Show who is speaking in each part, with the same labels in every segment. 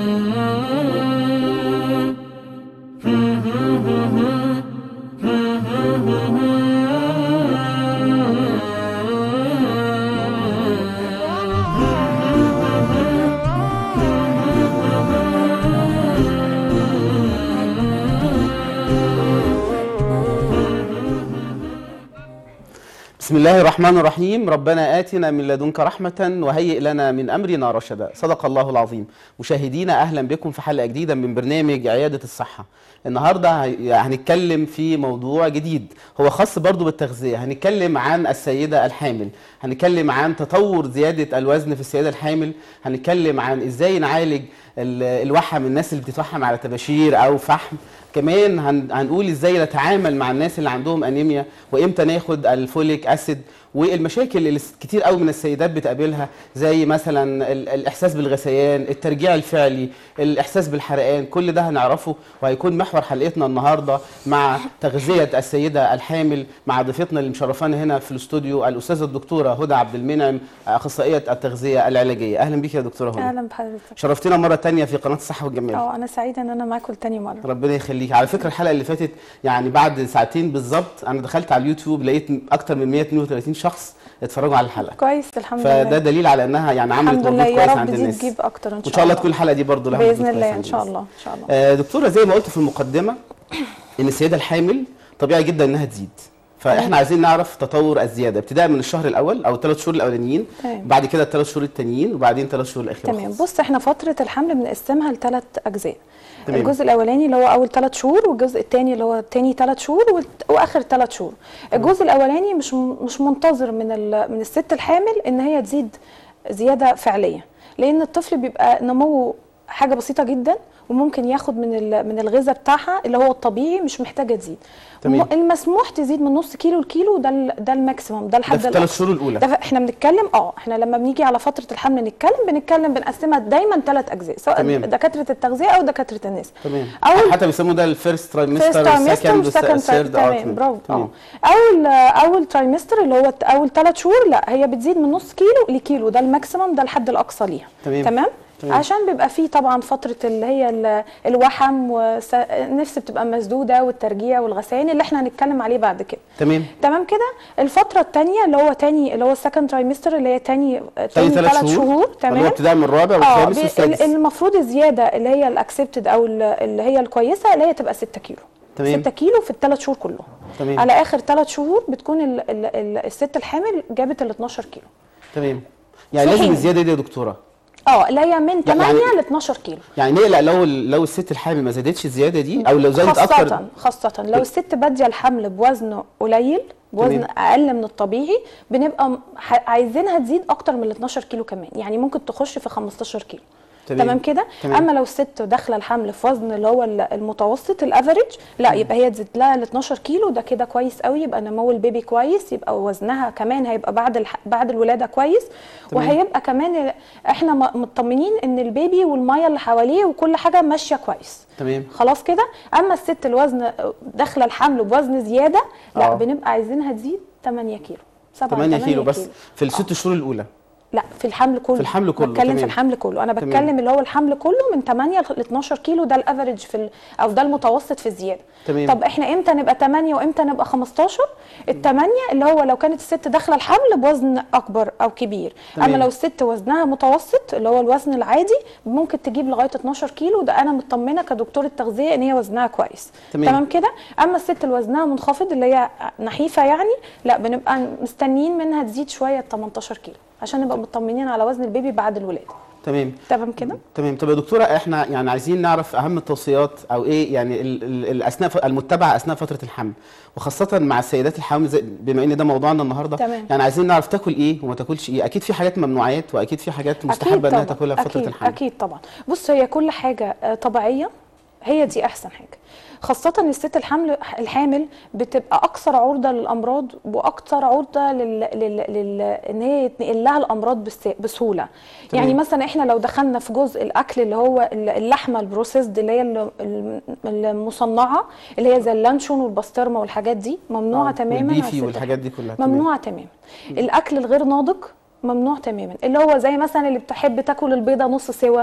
Speaker 1: بسم الله الرحمن الرحيم ربنا آتنا من لدنك رحمة وهيئ لنا من أمرنا رشدا صدق الله العظيم مشاهدينا أهلا بكم في حلقة جديدة من برنامج عيادة الصحة النهاردة هي- هنتكلم في موضوع جديد هو خاص برضو بالتغذية هنتكلم عن السيدة الحامل هنتكلم عن تطور زيادة الوزن في السيدة الحامل هنتكلم عن إزاي نعالج ال- الوحم الناس اللي بتتوحم على تباشير أو فحم كمان هن- هنقول ازاي نتعامل مع الناس اللي عندهم انيميا وامتى ناخد الفوليك اسيد والمشاكل اللي س- كتير قوي من السيدات بتقابلها زي مثلا ال- الاحساس بالغثيان الترجيع الفعلي الاحساس بالحرقان كل ده هنعرفه وهيكون محور حلقتنا النهارده مع تغذيه السيده الحامل مع ضيفتنا اللي مشرفانا هنا في الاستوديو الاستاذه الدكتوره هدى عبد المنعم اخصائيه التغذيه العلاجيه اهلا بيك يا دكتوره هدى
Speaker 2: اهلا بحضرتك
Speaker 1: شرفتنا مره تانية في قناه الصحه والجمال
Speaker 2: اه انا سعيده ان انا معاكم تاني مره
Speaker 1: ربنا يخليك على فكره الحلقه اللي فاتت يعني بعد ساعتين بالظبط انا دخلت على اليوتيوب لقيت اكتر من 132 شخص اتفرجوا على الحلقه
Speaker 2: كويس الحمد
Speaker 1: فده
Speaker 2: لله
Speaker 1: دليل على انها يعني عملت
Speaker 2: الحمد
Speaker 1: مردود
Speaker 2: لله
Speaker 1: كويس
Speaker 2: يا رب
Speaker 1: عند
Speaker 2: دي
Speaker 1: الناس
Speaker 2: تجيب اكتر ان شاء الله
Speaker 1: وان شاء الله تكون الحلقه دي برضه لها مردود
Speaker 2: باذن
Speaker 1: كويس
Speaker 2: الله
Speaker 1: عند
Speaker 2: ان شاء
Speaker 1: الناس.
Speaker 2: الله ان شاء الله
Speaker 1: آه، دكتوره زي ما قلت في المقدمه ان السيده الحامل طبيعي جدا انها تزيد فاحنا عايزين نعرف تطور الزياده ابتداء من الشهر الاول او الثلاث شهور الاولانيين
Speaker 2: تمام.
Speaker 1: بعد كده الثلاث شهور التانيين وبعدين ثلاث شهور الاخيره
Speaker 2: تمام
Speaker 1: خالص.
Speaker 2: بص احنا فتره الحمل بنقسمها لثلاث اجزاء
Speaker 1: تمام.
Speaker 2: الجزء الاولاني اللي هو اول ثلاث شهور والجزء الثاني اللي هو تاني ثلاث شهور والت- واخر ثلاث شهور الجزء الاولاني مش م- مش منتظر من ال- من الست الحامل ان هي تزيد زياده فعليه لان الطفل بيبقى نموه حاجه بسيطه جدا وممكن ياخد من ال- من الغذاء بتاعها اللي هو الطبيعي مش محتاجه تزيد
Speaker 1: تمام.
Speaker 2: م- المسموح تزيد من نص كيلو لكيلو ده ال- ده الماكسيمم ده الحد
Speaker 1: ده في الثلاث
Speaker 2: الأقصى.
Speaker 1: شهور الاولى
Speaker 2: ده ف- احنا بنتكلم اه احنا لما بنيجي على فتره الحمل نتكلم بنتكلم بنقسمها دايما ثلاث اجزاء سواء
Speaker 1: تمام.
Speaker 2: دكاتره التغذيه او دكاتره النساء
Speaker 1: تمام
Speaker 2: اول
Speaker 1: حتى بيسموه ده الفيرست
Speaker 2: فيرست
Speaker 1: ترايمستر
Speaker 2: ترايمستر وسكند
Speaker 1: ثيرد
Speaker 2: تمام برافو اه اول اول ترايمستر اللي هو اول ثلاث شهور لا هي بتزيد من نص كيلو لكيلو ده الماكسيمم ده الحد الاقصى ليها
Speaker 1: تمام.
Speaker 2: تمام
Speaker 1: تمام.
Speaker 2: عشان بيبقى فيه طبعا فتره اللي هي ال- الوحم والنفس بتبقى مسدوده والترجيع والغثيان اللي احنا هنتكلم عليه بعد كده
Speaker 1: تمام
Speaker 2: تمام كده الفتره الثانيه اللي هو تاني اللي هو السكند ترايمستر اللي هي تاني
Speaker 1: تاني
Speaker 2: تاني
Speaker 1: ثلاث
Speaker 2: ثلاث
Speaker 1: شهور
Speaker 2: شهور
Speaker 1: اللي هو
Speaker 2: تمام
Speaker 1: ابتداء من الرابع
Speaker 2: اه
Speaker 1: والخامس
Speaker 2: بي-
Speaker 1: والسادس
Speaker 2: ال- المفروض الزياده اللي هي الاكسبتد او ال- اللي هي الكويسه اللي هي تبقى 6 كيلو
Speaker 1: تمام.
Speaker 2: 6 كيلو في الثلاث شهور كلهم
Speaker 1: تمام.
Speaker 2: على اخر ثلاث شهور بتكون ال ال ال الست الحامل جابت ال 12 كيلو
Speaker 1: تمام يعني
Speaker 2: في
Speaker 1: لازم
Speaker 2: حين.
Speaker 1: الزياده دي يا دكتوره
Speaker 2: اه اللي هي من 8
Speaker 1: يعني-
Speaker 2: ل 12 كيلو
Speaker 1: يعني نقلق لو لو الست الحامل ما زادتش الزياده دي او لو زادت اكتر
Speaker 2: خاصة خاصة لو الست بادية الحمل بوزن قليل بوزن
Speaker 1: تمام.
Speaker 2: اقل من الطبيعي بنبقى م- ح- عايزينها تزيد اكتر من ال 12 كيلو كمان يعني ممكن تخش في 15 كيلو
Speaker 1: تمام.
Speaker 2: تمام كده
Speaker 1: تمام.
Speaker 2: اما لو الست داخله الحمل في وزن اللي هو ال- المتوسط الافريج لا يبقى هي تزيد لها ال 12 كيلو ده كده كويس قوي يبقى نمو البيبي كويس يبقى وزنها كمان هيبقى بعد الح... بعد الولاده كويس
Speaker 1: تمام.
Speaker 2: وهيبقى كمان احنا م- مطمنين ان البيبي والميه اللي حواليه وكل حاجه ماشيه كويس
Speaker 1: تمام
Speaker 2: خلاص كده اما الست الوزن داخله الحمل بوزن زياده لا
Speaker 1: آه.
Speaker 2: بنبقى عايزينها تزيد 8 كيلو 7
Speaker 1: 8 كيلو بس في الست شهور الاولى
Speaker 2: لا في الحمل كله
Speaker 1: في الحمل كله،
Speaker 2: بتكلم
Speaker 1: تمام.
Speaker 2: في الحمل كله انا
Speaker 1: تمام.
Speaker 2: بتكلم اللي هو الحمل كله من 8 ل 12 كيلو ده الافريج في ال... او ده المتوسط في الزياده
Speaker 1: تمام.
Speaker 2: طب احنا امتى نبقى 8 وامتى نبقى 15 الثمانية اللي هو لو كانت الست داخله الحمل بوزن اكبر او كبير
Speaker 1: تمام.
Speaker 2: اما لو الست وزنها متوسط اللي هو الوزن العادي ممكن تجيب لغايه 12 كيلو ده انا مطمنه كدكتوره تغذيه ان هي وزنها كويس
Speaker 1: تمام.
Speaker 2: تمام كده اما الست اللي وزنها منخفض اللي هي نحيفه يعني لا بنبقى مستنيين منها تزيد شويه ل 18 كيلو عشان نبقى مطمنين على وزن البيبي بعد الولاده
Speaker 1: تمام
Speaker 2: تمام كده
Speaker 1: تمام طب يا دكتوره احنا يعني عايزين نعرف اهم التوصيات او ايه يعني ال- ال- ال- اثناء ف- المتبعه اثناء فتره الحمل وخاصه مع السيدات الحوامل زي- بما ان ده موضوعنا النهارده
Speaker 2: تمام.
Speaker 1: يعني عايزين نعرف تاكل ايه وما تاكلش ايه اكيد في حاجات ممنوعات واكيد في حاجات مستحبه انها
Speaker 2: طبعاً.
Speaker 1: تاكلها في فتره
Speaker 2: أكيد
Speaker 1: الحمل
Speaker 2: اكيد طبعا بص هي كل حاجه آه، طبيعيه هي دي احسن حاجه خاصة الست الحمل الحامل بتبقى أكثر عرضة للأمراض وأكثر عرضة لل... لل... لل... إن هي يتنقل لها الأمراض بس... بسهولة.
Speaker 1: تمام.
Speaker 2: يعني مثلا إحنا لو دخلنا في جزء الأكل اللي هو ال- اللحمة البروسيسد اللي هي ال- ال- المصنعة اللي هي زي اللانشون والبسطرمة والحاجات دي ممنوعة
Speaker 1: آه،
Speaker 2: تماما على
Speaker 1: والبيفي
Speaker 2: الست
Speaker 1: والحاجات دي كلها تمام.
Speaker 2: ممنوعه تماما الاكل الغير ناضج ممنوع تماما اللي هو زي مثلا اللي بتحب تاكل البيضه نص سوا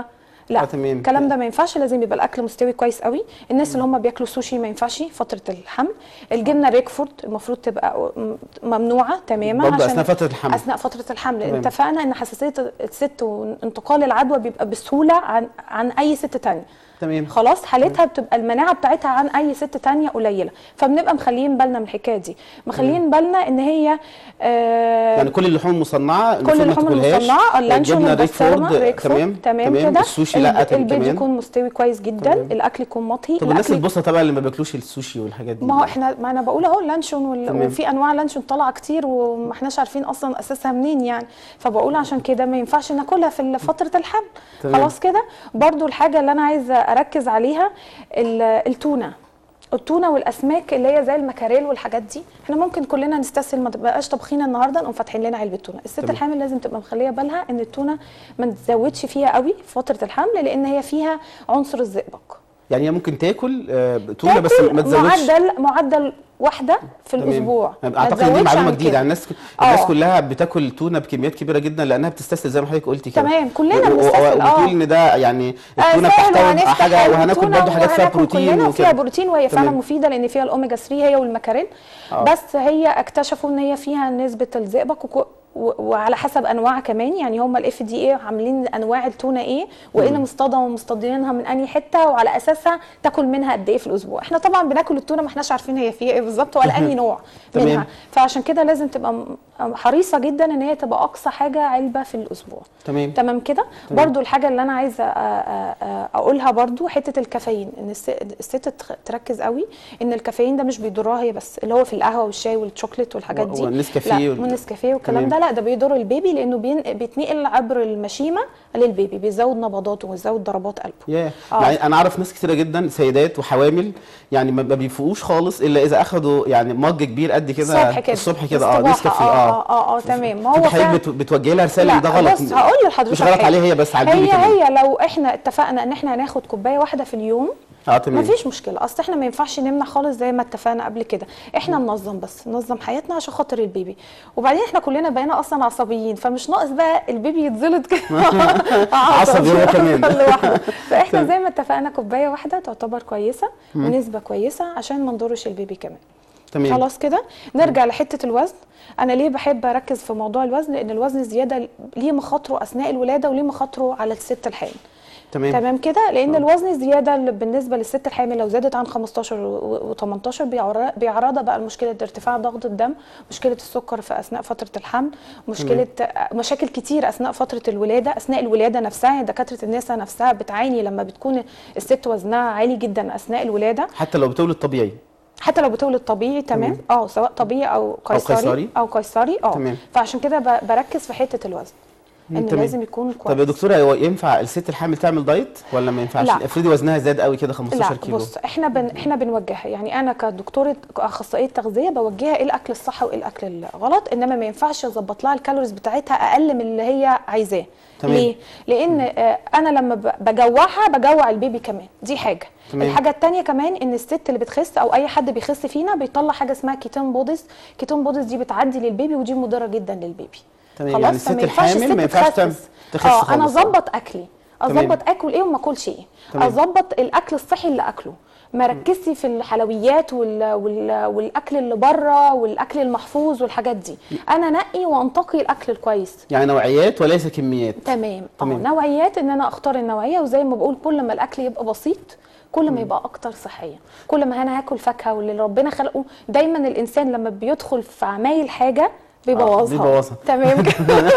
Speaker 2: لا
Speaker 1: آه، تمام.
Speaker 2: الكلام ده ما ينفعش لازم يبقى الاكل مستوي كويس قوي الناس اللي هم بياكلوا سوشي ما ينفعش فتره الحمل الجبنه ريكفورد المفروض تبقى م- ممنوعه تماما
Speaker 1: برضه
Speaker 2: عشان
Speaker 1: اثناء فتره الحمل
Speaker 2: اثناء فتره الحمل
Speaker 1: تمام.
Speaker 2: اتفقنا ان حساسيه الست وانتقال العدوى بيبقى بسهوله عن عن اي ست تانية
Speaker 1: تمام
Speaker 2: خلاص حالتها بتبقى المناعه بتاعتها عن اي ست تانية قليله فبنبقى مخليين بالنا من الحكايه دي مخليين بالنا ان هي آه
Speaker 1: يعني كل اللحوم المصنعه
Speaker 2: كل
Speaker 1: المفروض ما
Speaker 2: اللحوم
Speaker 1: تاكلهاش.
Speaker 2: المصنعه اللانشون
Speaker 1: الجبنه
Speaker 2: المبسترمه
Speaker 1: ريكفورد
Speaker 2: ريكفورد
Speaker 1: تمام
Speaker 2: تمام كده
Speaker 1: السوشي لا
Speaker 2: الب-
Speaker 1: اتم
Speaker 2: البيض
Speaker 1: كمان
Speaker 2: يكون مستوي كويس جدا
Speaker 1: تمام.
Speaker 2: الاكل يكون مطهي
Speaker 1: طب الناس
Speaker 2: الاكل
Speaker 1: البسطه بقى اللي ما بياكلوش السوشي والحاجات دي
Speaker 2: ما هو احنا ما انا بقول اهو اللانشون وال...
Speaker 1: تمام.
Speaker 2: وفي انواع لانشون طالعه كتير وما احناش عارفين اصلا اساسها منين يعني فبقول عشان كده ما ينفعش ناكلها في فتره الحمل
Speaker 1: تمام.
Speaker 2: خلاص كده برضو الحاجه اللي انا عايزه اركز عليها ال- التونه التونه والاسماك اللي هي زي المكاريل والحاجات دي احنا ممكن كلنا نستسهل ما تبقاش طبخينا النهارده نقوم فاتحين لنا علبه تونه الست
Speaker 1: تمام.
Speaker 2: الحامل لازم تبقى مخليه بالها ان التونه ما نزودش فيها قوي في فتره الحمل لان هي فيها عنصر الزئبق
Speaker 1: يعني هي ممكن تاكل آه، تونه بس
Speaker 2: تاكل
Speaker 1: ما تزودش
Speaker 2: معدل معدل واحده في
Speaker 1: تمام.
Speaker 2: الاسبوع ما
Speaker 1: اعتقد ان دي
Speaker 2: تزودش
Speaker 1: معلومه
Speaker 2: عن
Speaker 1: جديده
Speaker 2: كده.
Speaker 1: يعني الناس الناس
Speaker 2: آه.
Speaker 1: كلها بتاكل تونه بكميات كبيره جدا لانها بتستسهل زي ما حضرتك قلتي كده
Speaker 2: تمام، كلنا
Speaker 1: و- و-
Speaker 2: بنستسهل، آه.
Speaker 1: وبتقول ان ده يعني
Speaker 2: آه،
Speaker 1: التونه
Speaker 2: سهل
Speaker 1: بتحتوي
Speaker 2: وهنفتح
Speaker 1: حاجه
Speaker 2: علبة
Speaker 1: وهناكل
Speaker 2: تونة
Speaker 1: برضه حاجات فيها
Speaker 2: وهناكل
Speaker 1: بروتين
Speaker 2: كلنا وفيها
Speaker 1: وكده
Speaker 2: بروتين وهي فعلا
Speaker 1: تمام.
Speaker 2: مفيده لان فيها الاوميجا 3 هي والمكاريل
Speaker 1: آه.
Speaker 2: بس هي اكتشفوا ان هي فيها نسبه الزئبق وكو- و- وعلى حسب انواع كمان يعني هم الاف دي اي عاملين انواع التونه ايه وايه اللي مصطادة ومصطادينها من انهي حته وعلى اساسها تاكل منها قد ايه في الاسبوع احنا طبعا بناكل التونه ما احناش عارفين هي فيها ايه بالظبط ولا انهي نوع
Speaker 1: تمام.
Speaker 2: منها فعشان كده لازم تبقى م- حريصه جدا ان هي تبقى اقصى حاجه علبه في الاسبوع
Speaker 1: تمام
Speaker 2: تمام كده برضو الحاجه اللي انا عايزه أ- أ- أ- اقولها برضو حته الكافيين ان الس- الست تخ- تركز قوي ان الكافيين ده مش بيضرها هي بس اللي هو في القهوه والشاي والشوكليت والحاجات
Speaker 1: و-
Speaker 2: دي
Speaker 1: والنسكافيه
Speaker 2: لا
Speaker 1: وال-
Speaker 2: والنسكافيه والكلام
Speaker 1: تمام.
Speaker 2: ده لا ده بيضر البيبي لانه بين بيتنقل عبر المشيمه للبيبي بيزود نبضاته ويزود ضربات قلبه
Speaker 1: ياه
Speaker 2: آه.
Speaker 1: يعني انا اعرف ناس كتيره جدا سيدات وحوامل يعني ما ما بيفوقوش خالص الا اذا اخدوا يعني مج كبير قد كده
Speaker 2: الصبح كده
Speaker 1: الصبح كده اه
Speaker 2: استباحة.
Speaker 1: نسكافيه
Speaker 2: اه
Speaker 1: اه
Speaker 2: اه اه تمام ما
Speaker 1: انت
Speaker 2: هو
Speaker 1: حضرتك
Speaker 2: فعلا
Speaker 1: بت- بتوجهي لها رساله
Speaker 2: لا
Speaker 1: إن ده غلط
Speaker 2: بص هقول لحضرتك
Speaker 1: مش غلط
Speaker 2: حاجة.
Speaker 1: عليها هي بس على البيبي
Speaker 2: هي
Speaker 1: كمان
Speaker 2: هي لو احنا اتفقنا ان احنا هناخد كوبايه واحده في اليوم
Speaker 1: اه تمام
Speaker 2: مفيش مشكله اصل احنا ما ينفعش نمنع خالص زي ما اتفقنا قبل كده احنا ننظم بس ننظم حياتنا عشان خاطر البيبي وبعدين احنا كلنا بقينا اصلا عصبيين فمش ناقص بقى البيبي يتزلط كده
Speaker 1: عصبي هو كمان.
Speaker 2: كل واحده فاحنا زي ما اتفقنا كوبايه واحده تعتبر كويسه ونسبه كويسه عشان ما نضرش البيبي كمان
Speaker 1: تمام
Speaker 2: خلاص كده نرجع لحته الوزن انا ليه بحب اركز في موضوع الوزن لان الوزن الزياده ليه مخاطره اثناء الولاده وليه مخاطره على الست الحامل
Speaker 1: تمام
Speaker 2: تمام كده لان الوزن الزياده اللي بالنسبه للست الحامل لو زادت عن 15 و18 بيعرضها بقى لمشكله ارتفاع ضغط الدم مشكله السكر في اثناء فتره الحمل مشكله مشاكل كتير اثناء فتره الولاده اثناء الولاده نفسها يعني دكاتره النساء نفسها بتعاني لما بتكون الست وزنها عالي جدا اثناء الولاده
Speaker 1: حتى لو بتولد طبيعي
Speaker 2: حتى لو بتولد طبيعي تمام اه سواء طبيعي او قيصري
Speaker 1: قيصري.
Speaker 2: او قيصري اه
Speaker 1: تمام.
Speaker 2: فعشان كده ب- بركز في حته الوزن ان
Speaker 1: تمام.
Speaker 2: لازم يكون كويس
Speaker 1: طب يا دكتوره هو ينفع الست الحامل تعمل دايت ولا ما ينفعش
Speaker 2: لا.
Speaker 1: افرضي وزنها زاد قوي كده
Speaker 2: لا
Speaker 1: 15 كيلو
Speaker 2: بص احنا بن احنا بنوجهها يعني انا كدكتوره اخصائيه تغذيه بوجهها ايه الاكل الصح وايه الاكل الغلط انما ما ينفعش اظبط لها الكالوريز بتاعتها اقل من اللي هي عايزاه
Speaker 1: تمام.
Speaker 2: ليه لان آه، انا لما ب- بجوعها بجوع البيبي كمان دي حاجه
Speaker 1: تمام.
Speaker 2: الحاجه الثانيه كمان ان الست اللي بتخس او اي حد بيخس فينا بيطلع حاجه اسمها كيتون بوديز كيتون بوديز دي بتعدي للبيبي ودي مضره جدا للبيبي
Speaker 1: تمام، يعني الست
Speaker 2: فما ينفعش
Speaker 1: الحامل ما
Speaker 2: الست
Speaker 1: ينفعش تعمل-
Speaker 2: تخسس.
Speaker 1: تخس
Speaker 2: اه انا
Speaker 1: خالص.
Speaker 2: اظبط اكلي
Speaker 1: تمام.
Speaker 2: اظبط اكل ايه وما اكلش ايه
Speaker 1: تمام.
Speaker 2: اظبط الاكل الصحي اللي اكله ما ركزي في الحلويات وال... وال... والاكل اللي بره والاكل المحفوظ والحاجات دي انا نقي وانتقي الاكل الكويس
Speaker 1: يعني نوعيات وليس كميات
Speaker 2: تمام اه
Speaker 1: تمام.
Speaker 2: نوعيات ان انا اختار النوعيه وزي ما بقول كل ما الاكل يبقى بسيط كل ما يبقى اكتر صحيه كل ما انا هاكل فاكهه واللي ربنا خلقه دايما الانسان لما بيدخل في عمايل حاجه بيبوظها
Speaker 1: بيبوظها.
Speaker 2: تمام كده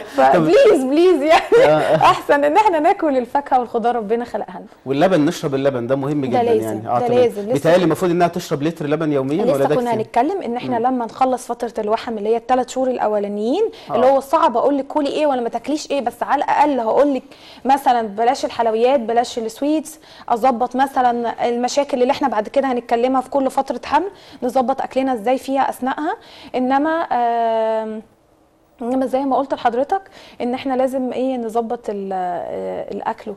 Speaker 2: فبليز بليز يعني احسن ان احنا ناكل الفاكهه والخضار ربنا خلقها لنا
Speaker 1: واللبن نشرب اللبن ده مهم جدا
Speaker 2: لازم،
Speaker 1: يعني
Speaker 2: ده
Speaker 1: تمام.
Speaker 2: لازم، لسه
Speaker 1: بيتهيألي
Speaker 2: كده.
Speaker 1: المفروض انها تشرب لتر لبن يوميا ولا
Speaker 2: لسه
Speaker 1: ده
Speaker 2: كنا
Speaker 1: كتير؟
Speaker 2: هنتكلم ان احنا لما نخلص فتره الوحم اللي هي الثلاث شهور الاولانيين اللي هو صعب اقول لك كلي ايه ولا ما تاكليش ايه بس على الاقل هقول لك مثلا بلاش الحلويات بلاش السويتس اظبط مثلا المشاكل اللي احنا بعد كده هنتكلمها في كل فتره حمل نظبط اكلنا ازاي فيها اثناءها انما آم، انما زي ما قلت لحضرتك ان احنا لازم ايه نظبط ال- آه، الاكل وكده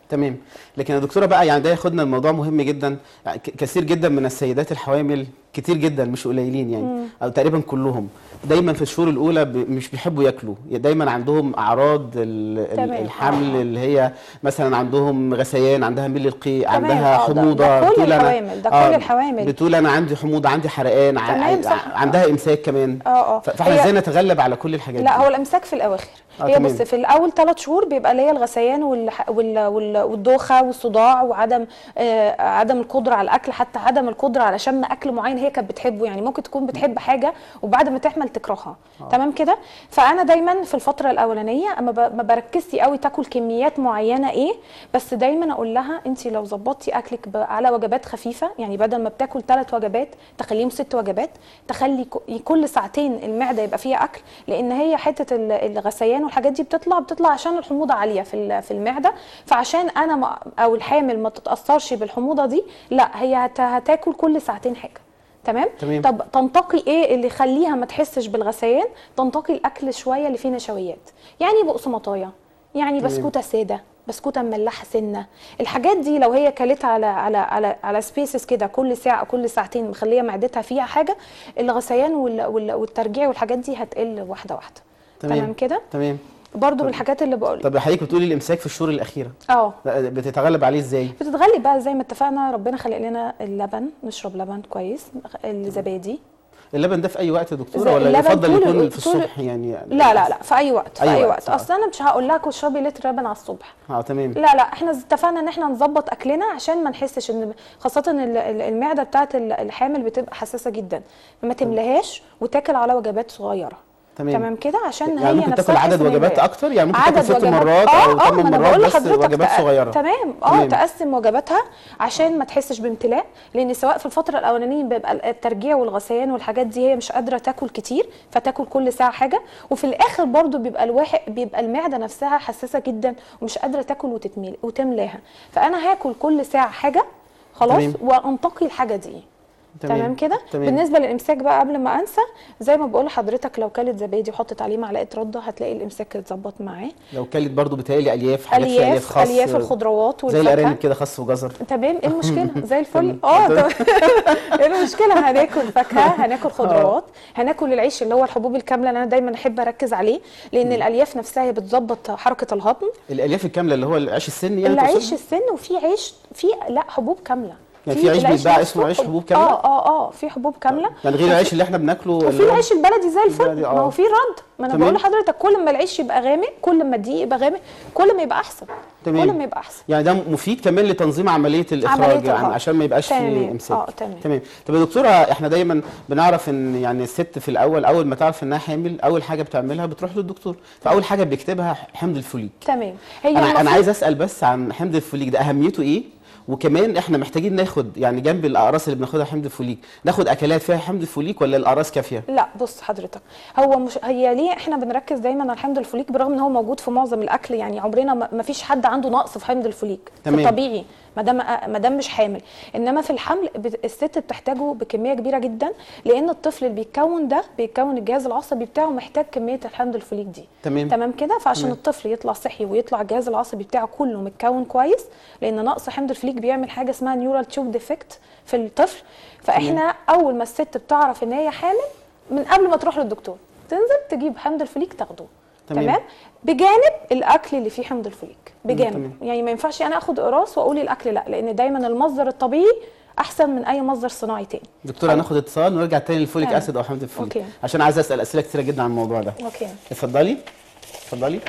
Speaker 1: تمام لكن يا دكتوره بقى يعني ده ياخدنا الموضوع مهم جدا يعني ك- كثير جدا من السيدات الحوامل كتير جدا مش قليلين يعني او تقريبا كلهم دايما في الشهور الاولى ب- مش بيحبوا ياكلوا دايما عندهم اعراض ال- ال-
Speaker 2: تمام.
Speaker 1: الحمل اللي هي مثلا عندهم غثيان عندها ميل القيء
Speaker 2: تمام.
Speaker 1: عندها
Speaker 2: آه، ده-
Speaker 1: حموضه
Speaker 2: ده كل
Speaker 1: بتقول أنا-
Speaker 2: الحوامل، ده كل
Speaker 1: آه،
Speaker 2: الحوامل.
Speaker 1: بتقول انا عندي حموضه عندي حرقان ع-
Speaker 2: تمام،
Speaker 1: ع-
Speaker 2: صح.
Speaker 1: عندها امساك كمان
Speaker 2: اه اه
Speaker 1: ف- فاحنا
Speaker 2: هي-
Speaker 1: ازاي نتغلب على كل الحاجات
Speaker 2: لا
Speaker 1: دي
Speaker 2: هو الامساك في الاواخر
Speaker 1: آه،
Speaker 2: هي
Speaker 1: تمام.
Speaker 2: بص في الاول ثلاث شهور بيبقى اللي هي الغثيان والح- وال- وال- والدوخه والصداع وعدم آه عدم القدره على الاكل حتى عدم القدره على شم اكل معين هي كانت بتحبه يعني ممكن تكون بتحب حاجه وبعد ما تحمل تكرهها تمام كده فانا دايما في الفتره الاولانيه اما ب- ما بركزش قوي تاكل كميات معينه ايه بس دايما اقول لها انت لو ظبطتي اكلك ب- على وجبات خفيفه يعني بدل ما بتاكل ثلاث وجبات تخليهم ست وجبات تخلي ك- كل ساعتين المعده يبقى فيها اكل لان هي حته ال- الغثيان والحاجات دي بتطلع بتطلع عشان الحموضه عاليه في ال- في المعده فعشان انا ما او الحامل ما تتاثرش بالحموضه دي لا هي هت- هتاكل كل ساعتين حاجه تمام
Speaker 1: تمام.
Speaker 2: طب تنتقي ايه اللي يخليها ما تحسش بالغثيان تنتقي الاكل شويه اللي فيه نشويات يعني بقسماطايه يعني بسكوته ساده بسكوته مملحه سنه الحاجات دي لو هي كلتها على على على على سبيسز كده كل ساعه كل ساعتين مخليه معدتها فيها حاجه الغثيان وال- وال- والترجيع والحاجات دي هتقل واحده واحده تمام كده
Speaker 1: تمام
Speaker 2: برضو من الحاجات اللي بقول
Speaker 1: طب حضرتك بتقولي الامساك في الشهور الاخيره
Speaker 2: اه
Speaker 1: لا، بتتغلب عليه ازاي
Speaker 2: بتتغلب بقى زي ما اتفقنا ربنا خلق لنا اللبن نشرب لبن كويس الزبادي
Speaker 1: اللبن ده في اي وقت يا دكتوره
Speaker 2: زي
Speaker 1: ولا
Speaker 2: اللبن
Speaker 1: يفضل
Speaker 2: طول-
Speaker 1: يكون في
Speaker 2: طول-
Speaker 1: الصبح يعني
Speaker 2: لا لا لا في اي وقت في
Speaker 1: أي
Speaker 2: اي
Speaker 1: وقت،
Speaker 2: وقت
Speaker 1: آه.
Speaker 2: اصل انا مش هقول لك اشربي لتر لبن على الصبح
Speaker 1: اه تمام
Speaker 2: لا لا احنا اتفقنا ان احنا نظبط اكلنا عشان ما نحسش ان خاصه ال- ال- المعده بتاعت ال- الحامل بتبقى حساسه جدا ما تملهاش وتاكل على وجبات صغيره
Speaker 1: تمام.
Speaker 2: تمام كده عشان
Speaker 1: يعني
Speaker 2: هي
Speaker 1: ممكن
Speaker 2: نفسها
Speaker 1: تاكل عدد
Speaker 2: تحس إن هي
Speaker 1: وجبات
Speaker 2: مضايقة.
Speaker 1: اكتر يعني ممكن
Speaker 2: عدد
Speaker 1: تاكل ست
Speaker 2: وجبات-
Speaker 1: مرات
Speaker 2: آه،
Speaker 1: او
Speaker 2: آه،
Speaker 1: ثمان
Speaker 2: ما أنا
Speaker 1: مرات
Speaker 2: بقول
Speaker 1: بس
Speaker 2: لحضرتك
Speaker 1: وجبات
Speaker 2: تق-
Speaker 1: صغيره
Speaker 2: تمام اه
Speaker 1: تمام.
Speaker 2: تقسم وجباتها عشان ما تحسش بامتلاء لان سواء في الفتره الاولانيه بيبقى الترجيع والغثيان والحاجات دي هي مش قادره تاكل كتير فتاكل كل ساعه حاجه وفي الاخر برضو بيبقى الواحد بيبقى المعده نفسها حساسه جدا ومش قادره تاكل وتتمل وتملاها فانا هاكل كل ساعه حاجه خلاص
Speaker 1: تمام.
Speaker 2: وانتقي الحاجه دي تمام كده
Speaker 1: تمام.
Speaker 2: بالنسبه للامساك بقى قبل ما انسى زي ما بقول لحضرتك لو كلت زبادي وحطت عليه معلقه رده هتلاقي الامساك اتظبط معاه
Speaker 1: لو كلت برضو بتهيألي الياف حاجات فيها الياف
Speaker 2: الياف
Speaker 1: خاص
Speaker 2: الياف الخضروات
Speaker 1: زي
Speaker 2: والفاكهه
Speaker 1: الارانب كده خس وجزر
Speaker 2: تمام ايه المشكله زي الفل
Speaker 1: تمام.
Speaker 2: اه
Speaker 1: تمام.
Speaker 2: تمام ايه المشكله هناكل فاكهه هناكل خضروات هناكل العيش اللي هو الحبوب الكامله اللي انا دايما احب اركز عليه لان الالياف نفسها هي بتظبط حركه الهضم
Speaker 1: الالياف الكامله اللي هو العيش السني يعني
Speaker 2: العيش
Speaker 1: تقصدي؟
Speaker 2: السن وفي عيش في لا حبوب كامله
Speaker 1: يعني في عيش
Speaker 2: العيش
Speaker 1: بيتباع
Speaker 2: نفسه
Speaker 1: اسمه عيش
Speaker 2: حب-
Speaker 1: حبوب كاملة؟
Speaker 2: اه اه اه في حبوب كامله
Speaker 1: يعني غير العيش اللي احنا بناكله اللي
Speaker 2: وفي
Speaker 1: هو-
Speaker 2: العيش البلدي زي الفل
Speaker 1: البلدي،
Speaker 2: ما
Speaker 1: آه.
Speaker 2: هو في رد ما انا
Speaker 1: تمام.
Speaker 2: بقول لحضرتك كل ما العيش يبقى غامق كل ما الدقيق يبقى غامق كل ما يبقى احسن
Speaker 1: تمام.
Speaker 2: كل ما يبقى احسن
Speaker 1: يعني ده مفيد كمان لتنظيم عمليه الاخراج
Speaker 2: عملية
Speaker 1: يعني
Speaker 2: الهضم.
Speaker 1: عشان ما يبقاش
Speaker 2: تمام.
Speaker 1: فيه امساك
Speaker 2: آه، تمام.
Speaker 1: تمام طب يا دكتوره احنا دايما بنعرف ان يعني الست في الاول اول ما تعرف انها حامل اول حاجه بتعملها بتروح للدكتور فاول حاجه بيكتبها حمض الفوليك
Speaker 2: تمام هي
Speaker 1: انا انا
Speaker 2: المفروض-
Speaker 1: عايز اسال بس عن حمض الفوليك ده اهميته ايه وكمان احنا محتاجين ناخد يعني جنب الاقراص اللي بناخدها حمض الفوليك ناخد اكلات فيها حمض الفوليك ولا الاقراص كافيه
Speaker 2: لا بص حضرتك هو مش هي ليه احنا بنركز دايما على حمض الفوليك برغم ان هو موجود في معظم الاكل يعني عمرنا ما ما فيش حد عنده نقص في حمض الفوليك
Speaker 1: تمام.
Speaker 2: في الطبيعي ما دام ما دام مش حامل انما في الحمل بت- الست بتحتاجه بكميه كبيره جدا لان الطفل اللي بيتكون ده بيتكون الجهاز العصبي بتاعه محتاج كميه الحمض الفوليك دي
Speaker 1: تمام.
Speaker 2: تمام كده فعشان
Speaker 1: تمام.
Speaker 2: الطفل يطلع صحي ويطلع الجهاز العصبي بتاعه كله متكون كويس لان نقص حمض الفوليك بيعمل حاجه اسمها نيورال تيوب ديفكت في الطفل فاحنا اول ما الست بتعرف ان هي حامل من قبل ما تروح للدكتور تنزل تجيب حمض الفوليك تاخده
Speaker 1: تمام.
Speaker 2: تمام بجانب الاكل اللي فيه حمض الفوليك بجانب
Speaker 1: تمام.
Speaker 2: يعني ما ينفعش انا اخد قراص واقول الاكل لا لان دايما المصدر الطبيعي احسن من اي مصدر صناعي تاني
Speaker 1: دكتوره هناخد اتصال ونرجع تاني للفوليك
Speaker 2: تمام.
Speaker 1: اسيد او حمض الفوليك
Speaker 2: أوكي.
Speaker 1: عشان عايز اسال اسئله كتيره جدا عن الموضوع ده
Speaker 2: اوكي
Speaker 1: اتفضلي اتفضلي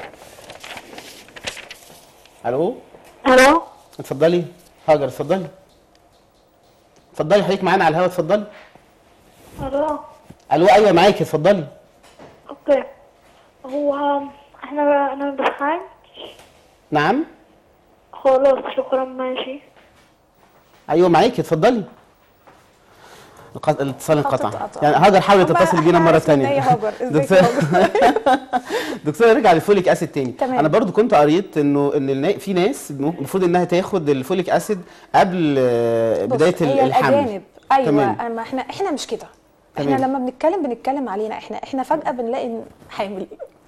Speaker 1: الو
Speaker 3: الو
Speaker 1: اتفضلي هاجر اتفضلي اتفضلي حضرتك معانا على الهوا اتفضلي
Speaker 3: الو
Speaker 1: الو ايوه معاكي اتفضلي
Speaker 3: اوكي هو احنا انا بسخن
Speaker 1: نعم
Speaker 3: خلاص شكرا ماشي
Speaker 1: ايوه معاكي اتفضلي الق- الاتصال انقطع
Speaker 2: اتقطع.
Speaker 1: يعني هاجر حاولت
Speaker 2: هما
Speaker 1: تتصل بينا
Speaker 2: إحنا
Speaker 1: مره
Speaker 2: عرفنا إن
Speaker 1: ثانيه
Speaker 2: هي هاجر. إزيك
Speaker 1: دكتور
Speaker 2: يا هاجر؟
Speaker 1: دكتور نرجع للفوليك اسيد تاني
Speaker 2: تمام.
Speaker 1: انا برضو كنت قريت انه ان النا- في ناس المفروض انها تاخد الفوليك اسيد قبل آه،
Speaker 2: بص،
Speaker 1: بدايه ال-
Speaker 2: هي
Speaker 1: الحمل
Speaker 2: الاجانب ايوه
Speaker 1: تمام.
Speaker 2: اما احنا احنا مش كده احنا
Speaker 1: تمام.
Speaker 2: لما بنتكلم بنتكلم علينا احنا احنا فجاه بنلاقي إن حامل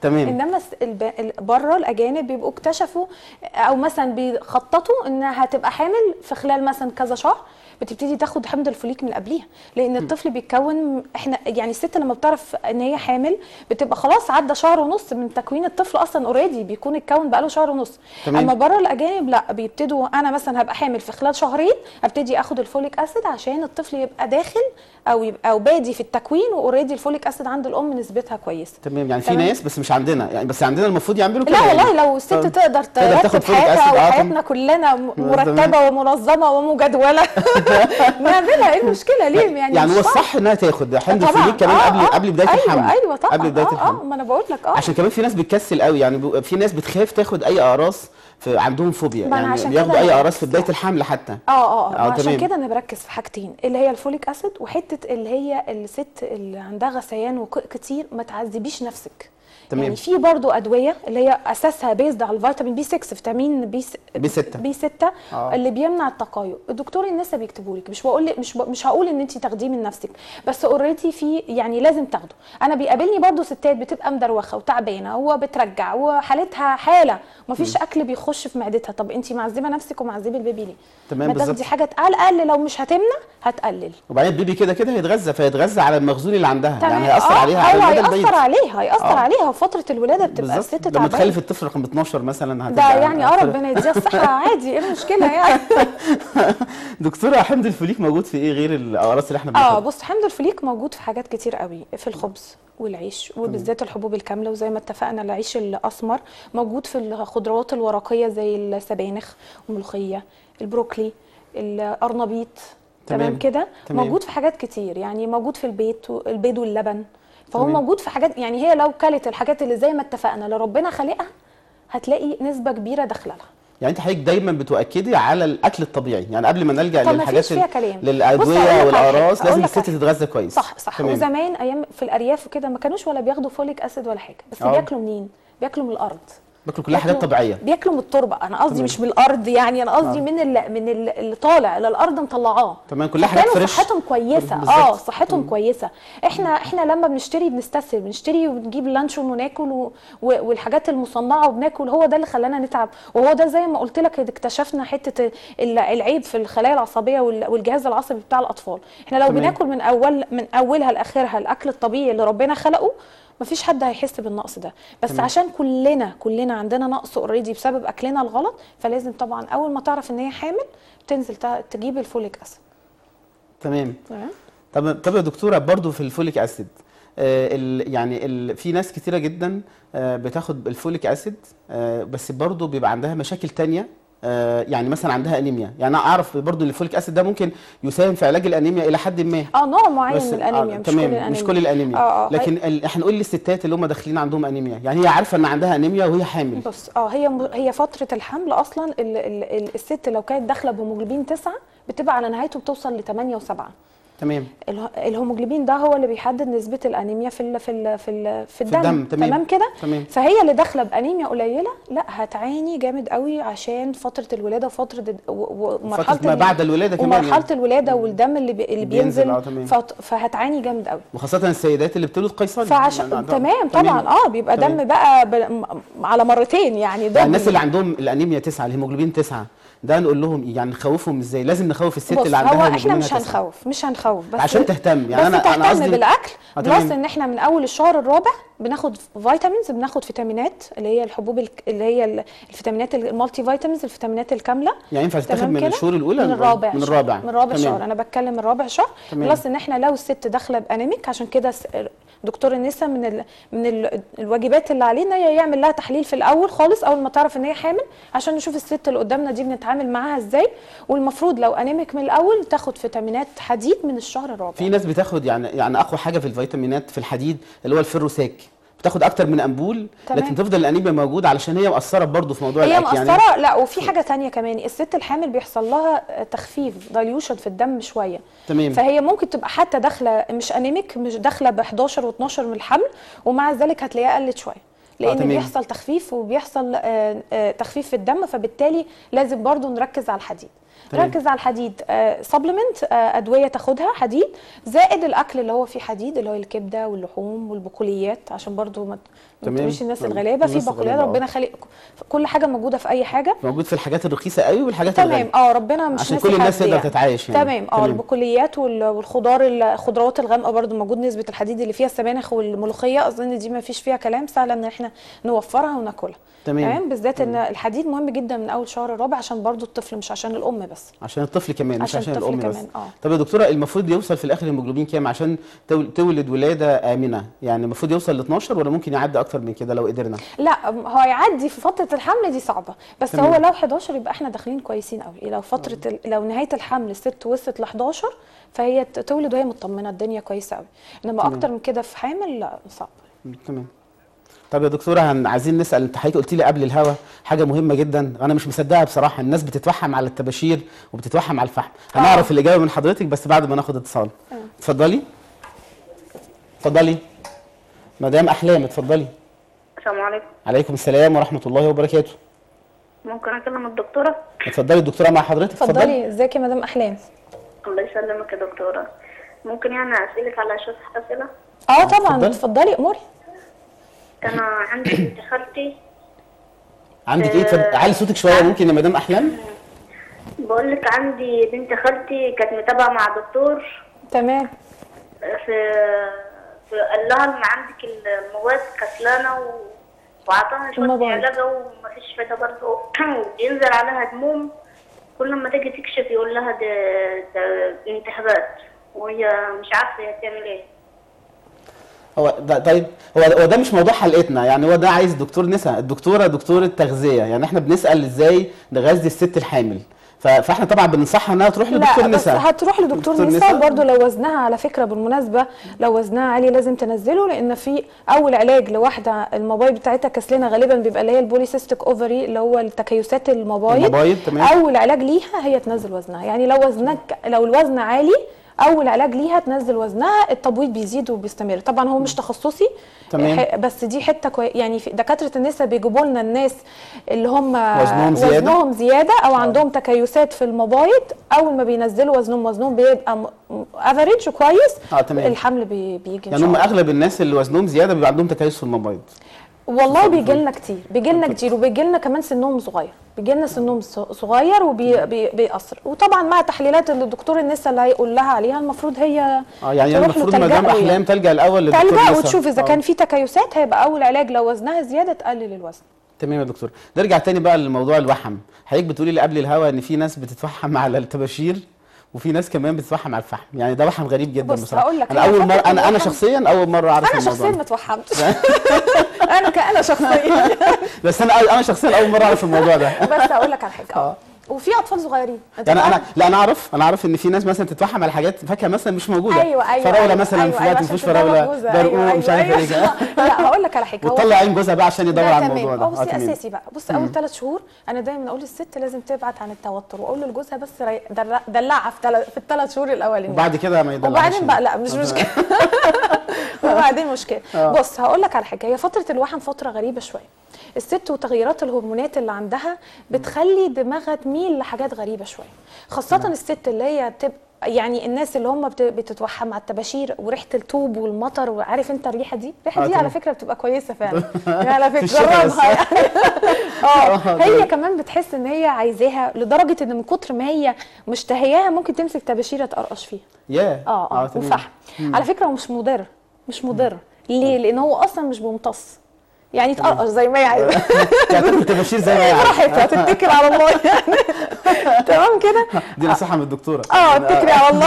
Speaker 1: تمام.
Speaker 2: انما الس- الب... ال- بره الاجانب بيبقوا اكتشفوا او مثلا بيخططوا انها هتبقى حامل في خلال مثلا كذا شهر بتبتدي تاخد حمض الفوليك من قبليها لان الطفل بيتكون احنا يعني الست لما بتعرف ان هي حامل بتبقى خلاص عدى شهر ونص من تكوين الطفل اصلا اوريدي بيكون اتكون بقاله شهر ونص
Speaker 1: تمام.
Speaker 2: اما بره الاجانب لا بيبتدوا انا مثلا هبقى حامل في خلال شهرين ابتدي اخد الفوليك اسيد عشان الطفل يبقى داخل او يبقى او بادي في التكوين واوريدي الفوليك اسيد عند الام نسبتها كويسه
Speaker 1: تمام يعني في
Speaker 2: تمام.
Speaker 1: ناس بس مش عندنا يعني بس عندنا المفروض يعملوا كده
Speaker 2: لا
Speaker 1: يعني.
Speaker 2: والله لو الست
Speaker 1: طب
Speaker 2: تقدر
Speaker 1: تقدر تاخد
Speaker 2: ترتب
Speaker 1: فوليك
Speaker 2: حياتها
Speaker 1: أسيد، آه،
Speaker 2: وحياتنا كلنا م- مرتبه ومنظمه ومجدوله نعملها ايه المشكله ليه يعني
Speaker 1: يعني
Speaker 2: مش
Speaker 1: هو
Speaker 2: صعب.
Speaker 1: الصح انها تاخد حمض
Speaker 2: طبعاً.
Speaker 1: الفوليك كمان
Speaker 2: آه،
Speaker 1: قبل
Speaker 2: آه.
Speaker 1: قبل بدايه
Speaker 2: ايوه
Speaker 1: الحمل
Speaker 2: ايوه طبعا
Speaker 1: قبل بدايه
Speaker 2: اه اه
Speaker 1: الحمل
Speaker 2: ما انا بقول لك اه
Speaker 1: عشان كمان في ناس بتكسل قوي يعني بيبقى في ناس بتخاف تاخد اي اقراص في عندهم فوبيا
Speaker 2: ما أنا
Speaker 1: يعني
Speaker 2: عشان
Speaker 1: بياخدوا
Speaker 2: كده
Speaker 1: اي
Speaker 2: أنا
Speaker 1: اقراص في
Speaker 2: بركز.
Speaker 1: بدايه الحمل حتى
Speaker 2: اه اه,
Speaker 1: آه،
Speaker 2: آه عشان
Speaker 1: تمام.
Speaker 2: كده انا بركز في حاجتين اللي هي الفوليك اسيد وحته اللي هي الست اللي عندها غثيان وقيء كتير ما تعذبيش نفسك
Speaker 1: تمام.
Speaker 2: يعني في برضو ادويه اللي هي اساسها بيزد على الفيتامين بي 6 فيتامين بي س...
Speaker 1: بي 6.
Speaker 2: بي 6
Speaker 1: آه.
Speaker 2: اللي بيمنع التقايؤ الدكتور النسا بيكتبوا لك مش بقول لك مش ب... مش هقول ان انت تاخديه من نفسك بس اوريدي في يعني لازم تاخده انا بيقابلني برضو ستات بتبقى مدروخه وتعبانه وبترجع وحالتها حاله ومفيش اكل بيخش في معدتها طب انت معذبه نفسك ومعذبه البيبي ليه
Speaker 1: تمام
Speaker 2: ما
Speaker 1: بالظبط.
Speaker 2: تاخدي حاجه على الاقل لو مش هتمنع هتقلل
Speaker 1: وبعدين البيبي كده كده هيتغذى فيتغذى على المخزون اللي عندها
Speaker 2: تمام
Speaker 1: يعني هيأثر
Speaker 2: آه،
Speaker 1: عليها على
Speaker 2: هو
Speaker 1: المدى البعيد
Speaker 2: هيأثر عليها هيأثر
Speaker 1: آه.
Speaker 2: عليها وفتره الولاده بتبقى
Speaker 1: بالظبط
Speaker 2: الست
Speaker 1: لما تخلف
Speaker 2: تعبانه
Speaker 1: الطفل رقم 12 مثلا
Speaker 2: ده
Speaker 1: هتبقى
Speaker 2: يعني اه ربنا يديها الصحه عادي ايه المشكله يعني
Speaker 1: دكتوره حمض الفوليك موجود في ايه غير الاقراص اللي احنا
Speaker 2: اه
Speaker 1: بناخدها
Speaker 2: بص حمض الفوليك موجود في حاجات كتير قوي في الخبز والعيش وبالذات الحبوب الكامله وزي ما اتفقنا العيش الاسمر موجود في الخضروات الورقيه زي السبانخ والملوخيه البروكلي القرنبيط
Speaker 1: تمام.
Speaker 2: تمام كده
Speaker 1: تمام.
Speaker 2: موجود في حاجات كتير يعني موجود في البيت البيض واللبن فهو
Speaker 1: تمام.
Speaker 2: موجود في حاجات يعني هي لو كلت الحاجات اللي زي ما اتفقنا اللي ربنا خالقها هتلاقي نسبه كبيره داخله لها
Speaker 1: يعني انت حضرتك دايما بتؤكدي على الاكل الطبيعي يعني قبل ما نلجا
Speaker 2: طب ما
Speaker 1: للحاجات
Speaker 2: فيش فيها
Speaker 1: ال-
Speaker 2: كلام. بص
Speaker 1: للادويه
Speaker 2: هقول لك على حاجة.
Speaker 1: والاقراص
Speaker 2: هقول
Speaker 1: لازم
Speaker 2: لك
Speaker 1: الست
Speaker 2: على حاجة.
Speaker 1: تتغذى كويس
Speaker 2: صح صح
Speaker 1: تمام.
Speaker 2: وزمان ايام في الارياف وكده ما كانوش ولا بياخدوا فوليك اسيد ولا حاجه بس
Speaker 1: آه.
Speaker 2: بياكلوا منين بياكلوا من الارض
Speaker 1: باكلوا كلها حاجات
Speaker 2: بياكلوا-
Speaker 1: طبيعيه
Speaker 2: بياكلوا من التربه انا قصدي
Speaker 1: تمام.
Speaker 2: مش من الارض يعني انا قصدي
Speaker 1: آه.
Speaker 2: من ال من ال- اللي طالع اللي الارض مطلعاه
Speaker 1: تمام، كلها حاجات
Speaker 2: فكانوا
Speaker 1: فريش.
Speaker 2: صحتهم كويسه
Speaker 1: بالظبط.
Speaker 2: اه صحتهم كويسه احنا احنا لما بنشتري بنستسهل بنشتري ونجيب لانشون وناكل و... و... والحاجات المصنعه وبناكل هو ده اللي خلانا نتعب وهو ده زي ما قلت لك اكتشفنا حته ال- العيب في الخلايا العصبيه وال- والجهاز العصبي بتاع الاطفال احنا لو
Speaker 1: تمام.
Speaker 2: بناكل من اول من اولها لاخرها الاكل الطبيعي اللي ربنا خلقه مفيش حد هيحس بالنقص ده بس
Speaker 1: تمام.
Speaker 2: عشان كلنا كلنا عندنا نقص اوريدي بسبب اكلنا الغلط فلازم طبعا اول ما تعرف ان هي حامل تنزل ت- تجيب الفوليك اسيد
Speaker 1: تمام
Speaker 2: تمام
Speaker 1: طب طب يا دكتوره برضو في الفوليك اسيد آه ال يعني ال في ناس كتيره جدا آه بتاخد الفوليك اسيد آه بس برضو بيبقى عندها مشاكل تانية آه يعني مثلا عندها انيميا يعني انا اعرف برضو ان الفوليك اسيد ده ممكن يساهم في علاج الانيميا الى حد ما
Speaker 2: اه نوع معين
Speaker 1: بس
Speaker 2: من الانيميا
Speaker 1: آه
Speaker 2: مش
Speaker 1: تمام
Speaker 2: كل الانيميا
Speaker 1: مش كل الانيميا
Speaker 2: اه اه
Speaker 1: لكن ال- احنا نقول للستات اللي هم داخلين عندهم انيميا يعني هي عارفه ان عندها انيميا وهي حامل
Speaker 2: بص اه هي م- هي فتره الحمل اصلا ال ال ال الست لو كانت داخله بهيموجلوبين 9 بتبقى على نهايته بتوصل ل 8 و7
Speaker 1: تمام
Speaker 2: اله- الهيموجلوبين ده هو اللي بيحدد نسبه الانيميا في ال في ال في, ال في الدم,
Speaker 1: الدم، تمام.
Speaker 2: تمام كده
Speaker 1: تمام.
Speaker 2: فهي اللي داخله بانيميا قليله لا هتعاني جامد قوي عشان فتره الولاده وفتره الد- و- و- ومرحله
Speaker 1: فتره ما
Speaker 2: ال-
Speaker 1: بعد الولاده كمان
Speaker 2: ومرحله
Speaker 1: يعني.
Speaker 2: الولاده والدم اللي, بي اللي
Speaker 1: بينزل،
Speaker 2: بينزل
Speaker 1: آه، تمام.
Speaker 2: فت- فهتعاني جامد قوي
Speaker 1: وخاصه السيدات اللي بتولد قيصري
Speaker 2: فعشان
Speaker 1: يعني
Speaker 2: تمام طبعا اه بيبقى
Speaker 1: تمام.
Speaker 2: دم بقى ب... م- على مرتين يعني ده
Speaker 1: يعني الناس اللي عندهم الانيميا 9 الهيموجلوبين 9 ده نقول لهم ايه يعني نخوفهم ازاي لازم نخوف الست
Speaker 2: بص
Speaker 1: اللي عندها
Speaker 2: هو احنا
Speaker 1: هيموجلوبين
Speaker 2: مش
Speaker 1: 9.
Speaker 2: هنخوف مش هنخوف بس
Speaker 1: عشان تهتم يعني
Speaker 2: بس
Speaker 1: انا
Speaker 2: تهتم
Speaker 1: انا قصدي
Speaker 2: بالاكل
Speaker 1: آه،
Speaker 2: بلس
Speaker 1: تمام.
Speaker 2: ان احنا من اول الشهر الرابع بناخد فيتامينز بناخد فيتامينات اللي هي الحبوب الك- اللي هي ال- الفيتامينات المالتي فيتامينز الفيتامينات الكامله
Speaker 1: يعني ينفع تتاخد
Speaker 2: تمام
Speaker 1: من
Speaker 2: كده؟
Speaker 1: الشهور الاولى
Speaker 2: من الرابع
Speaker 1: من
Speaker 2: شهر.
Speaker 1: الرابع
Speaker 2: من رابع
Speaker 1: تمام.
Speaker 2: شهر انا بتكلم من رابع شهر
Speaker 1: تمام.
Speaker 2: بلس ان احنا لو الست داخله بانيميك عشان كده س- دكتور النساء من ال من ال الواجبات اللي علينا هي يعمل لها تحليل في الاول خالص اول ما تعرف ان هي حامل عشان نشوف الست اللي قدامنا دي بنتعامل معاها ازاي والمفروض لو انيميك من الاول تاخد فيتامينات حديد من الشهر الرابع
Speaker 1: في ناس بتاخد يعني يعني اقوى حاجه في الفيتامينات في الحديد اللي هو الفيروساك بتاخد اكتر من امبول
Speaker 2: تمام.
Speaker 1: لكن تفضل الانيميا موجوده علشان هي مأثره برضه في موضوع
Speaker 2: هي
Speaker 1: الاكل
Speaker 2: مقصره
Speaker 1: يعني
Speaker 2: لا وفي حاجه تانية كمان الست الحامل بيحصل لها تخفيف دايليوشن في الدم شويه
Speaker 1: تمام
Speaker 2: فهي ممكن تبقى حتى داخله مش انيميك مش داخله ب 11 و12 من الحمل ومع ذلك هتلاقيها قلت شويه لان
Speaker 1: تمام.
Speaker 2: بيحصل تخفيف وبيحصل آه، آه، تخفيف في الدم فبالتالي لازم برضو نركز على الحديد
Speaker 1: تمام.
Speaker 2: نركز على الحديد سبلمنت ادويه تاخدها حديد زائد الاكل اللي هو فيه حديد اللي هو الكبده واللحوم والبقوليات عشان برضو ما ما
Speaker 1: تمام.
Speaker 2: تقوليش الناس
Speaker 1: تمام.
Speaker 2: الغلابه في
Speaker 1: الناس
Speaker 2: بقوليات
Speaker 1: الغلابة، آه.
Speaker 2: ربنا خالق كل حاجه موجوده في اي حاجه
Speaker 1: موجود في الحاجات الرخيصه قوي والحاجات
Speaker 2: تمام
Speaker 1: الغاليه
Speaker 2: اه ربنا مش
Speaker 1: عشان
Speaker 2: ناسي
Speaker 1: كل الناس
Speaker 2: حد
Speaker 1: تقدر
Speaker 2: يعني.
Speaker 1: تتعايش يعني.
Speaker 2: تمام اه
Speaker 1: تمام.
Speaker 2: البقوليات وال- والخضار الخضروات الغامقه برضو موجود نسبه الحديد اللي فيها السبانخ والملوخيه اظن دي ما فيش فيها كلام سهل ان احنا نوفرها وناكلها
Speaker 1: تمام.
Speaker 2: بالذات ان الحديد مهم جدا من اول شهر الرابع عشان برضو الطفل مش عشان الام بس
Speaker 1: عشان الطفل كمان مش
Speaker 2: عشان
Speaker 1: عشان
Speaker 2: الطفل
Speaker 1: الام بس
Speaker 2: كمان، آه.
Speaker 1: طب يا دكتوره المفروض يوصل في الاخر الهيموجلوبين كام عشان تول- تولد ولاده امنه يعني المفروض يوصل ل 12 ولا ممكن يعدي اكتر من كده لو قدرنا
Speaker 2: لا هو هيعدي في فتره الحمل دي صعبه بس
Speaker 1: تمام.
Speaker 2: هو لو 11 يبقى احنا داخلين كويسين قوي لو فتره ال- لو نهايه الحمل الست وصلت ل 11 فهي ت- تولد وهي مطمنه الدنيا كويسه قوي انما اكتر من كده في حامل لا صعب
Speaker 1: تمام طب يا دكتوره هن... عايزين نسال انت حضرتك قلت لي قبل الهوا حاجه مهمه جدا انا مش مصدقها بصراحه الناس بتتوحم على الطباشير وبتتوحم على الفحم هنعرف الاجابه من حضرتك بس بعد ما ناخد اتصال اتفضلي اتفضلي مدام احلام اتفضلي
Speaker 3: السلام عليكم
Speaker 1: عليكم السلام ورحمه الله وبركاته
Speaker 3: ممكن اكلم الدكتوره
Speaker 1: اتفضلي الدكتوره مع حضرتك
Speaker 2: اتفضلي ازيك يا مدام احلام
Speaker 3: الله يسلمك يا دكتوره ممكن يعني اسالك على شويه اسئله
Speaker 2: اه طبعا
Speaker 1: اتفضلي.
Speaker 2: اتفضلي اموري
Speaker 3: انا عندي بنت خالتي
Speaker 1: عندك ايه اتفضل- علي صوتك شويه ممكن يا مدام احلام
Speaker 3: بقول لك عندي بنت خالتي كانت متابعه مع دكتور
Speaker 2: تمام
Speaker 3: في في قال لها ان عندك المواد كسلانه و... وعطاها شويه
Speaker 2: الموبايل.
Speaker 3: علاجه ومفيش فايده برضه بينزل عليها دموم كل ما تيجي تكشف يقول لها ده ده التهابات وهي مش عارفه هي تعمل ايه
Speaker 1: هو ده طيب هو هو ده مش موضوع حلقتنا يعني هو ده عايز دكتور نساء الدكتوره دكتوره تغذيه يعني احنا بنسال ازاي نغذي الست الحامل ف- فاحنا طبعا بننصحها انها تروح لدكتور
Speaker 2: لا بس
Speaker 1: نساء
Speaker 2: هتروح لدكتور
Speaker 1: دكتور
Speaker 2: نساء
Speaker 1: نساء.
Speaker 2: برضو لو وزنها على فكره بالمناسبه لو وزنها عالي لازم تنزله لان في اول علاج لواحده المبايض بتاعتها كسلانه غالبا بيبقى اللي هي البوليسيستيك اوفري اللي هو التكيسات المبايض
Speaker 1: المبايض، تمام.
Speaker 2: اول علاج ليها هي تنزل وزنها يعني لو وزنك لو الوزن عالي اول علاج ليها تنزل وزنها التبويض بيزيد وبيستمر طبعا هو مش تخصصي
Speaker 1: تمام.
Speaker 2: ح- بس دي حته كوي... يعني في دكاتره النساء بيجيبوا لنا الناس اللي هم
Speaker 1: وزنهم زيادة؟
Speaker 2: وزنهم زياده او عندهم تكيسات في المبايض اول ما بينزلوا وزنهم وزنهم بيبقى افريج كويس
Speaker 1: اه تمام
Speaker 2: الحمل بي... بيجي ان
Speaker 1: يعني
Speaker 2: شاء
Speaker 1: هم
Speaker 2: الله
Speaker 1: اغلب الناس اللي وزنهم زياده بيبقى عندهم تكيس في المبايض
Speaker 2: والله بيجي لنا كتير بيجي لنا كتير وبيجي لنا كمان سنهم صغير بيجي لنا سنهم ص- صغير وبيأثر وطبعا مع تحليلات اللي الدكتور النساء اللي هيقول لها عليها المفروض هي
Speaker 1: اه يعني
Speaker 2: تروح له
Speaker 1: المفروض
Speaker 2: تلجأ
Speaker 1: مدام
Speaker 2: له يعني.
Speaker 1: احلام تلجا الاول للدكتور
Speaker 2: تلجأ
Speaker 1: نساء.
Speaker 2: وتشوف اذا
Speaker 1: آه.
Speaker 2: كان في تكيسات هيبقى اول علاج لو وزنها زياده تقلل الوزن
Speaker 1: تمام يا دكتور نرجع تاني بقى لموضوع الوحم حضرتك بتقولي لي قبل الهوا ان في ناس بتتوحم على الطباشير وفي ناس كمان بتتوحم على الفحم يعني ده وحم غريب جدا
Speaker 2: بص،
Speaker 1: بصراحه
Speaker 2: هقول لك
Speaker 1: انا
Speaker 2: هي
Speaker 1: اول مره
Speaker 2: فترة
Speaker 1: انا انا
Speaker 2: الوحم-
Speaker 1: شخصيا اول مره اعرف
Speaker 2: انا
Speaker 1: الموضوع
Speaker 2: شخصيا
Speaker 1: ده.
Speaker 2: ما اتوحمتش انا كأنا شخصيا
Speaker 1: بس انا انا شخصيا اول مره اعرف الموضوع ده
Speaker 2: بس هقول لك على حاجه اه وفي اطفال صغيرين انت
Speaker 1: يعني انا
Speaker 2: تعرف-
Speaker 1: لا انا اعرف انا اعرف ان في ناس مثلا تتوحم على حاجات فاكهه مثلا مش موجوده
Speaker 2: ايوه ايوه
Speaker 1: فراوله
Speaker 2: أيوة
Speaker 1: مثلا
Speaker 2: أيوة
Speaker 1: في
Speaker 2: أيوة
Speaker 1: وقت
Speaker 2: عشان
Speaker 1: مفيش
Speaker 2: تدور
Speaker 1: فراوله
Speaker 2: جوزها،
Speaker 1: برقوق
Speaker 2: أيوة
Speaker 1: مش عارف
Speaker 2: أيوة
Speaker 1: ايه كده.
Speaker 2: لا هقول لك على حاجه هو
Speaker 1: وتطلع عين جوزها بقى عشان يدور
Speaker 2: ده
Speaker 1: على
Speaker 2: تمام.
Speaker 1: الموضوع ده
Speaker 2: اه بصي
Speaker 1: تمام.
Speaker 2: اساسي بقى بص اول ثلاث شهور انا دايما اقول للست لازم تبعد عن التوتر واقول لجوزها بس ري- دلع- دلعها في تل- في الثلاث شهور الاولانيين
Speaker 1: وبعد كده ما يدلعش
Speaker 2: وبعدين بقى لا مش مشكله وبعدين مشكله بص هقول لك على حاجه هي فتره الوحم فتره غريبه شويه الست وتغيرات الهرمونات اللي عندها بتخلي دماغها تميل لحاجات غريبه شويه خاصه الست اللي هي تبقى يعني الناس اللي هم بت- بتتوحم على التباشير وريحه الطوب والمطر وعارف انت الريحه دي الريحه
Speaker 1: آه،
Speaker 2: دي على
Speaker 1: تمام.
Speaker 2: فكره بتبقى كويسه فعلا يعني على
Speaker 1: في
Speaker 2: فكره
Speaker 1: الشتاء بس.
Speaker 2: جربها يعني
Speaker 1: آه،
Speaker 2: اه هي كمان بتحس ان هي عايزاها لدرجه ان من كتر ما هي مشتهياها ممكن تمسك طباشيره تقرقش فيها
Speaker 1: يا
Speaker 2: اه اه
Speaker 1: تمام.
Speaker 2: وفحم على فكره هو مش مضر مش مضر ليه لان هو اصلا مش بيمتص يعني تقرقش زي ما هي عايزه
Speaker 1: يعني تاكل طباشير زي ما هي عايزة.
Speaker 2: براحتها تتكل على الله يعني تمام كده
Speaker 1: دي نصيحه من الدكتوره
Speaker 2: اه اتكلي على الله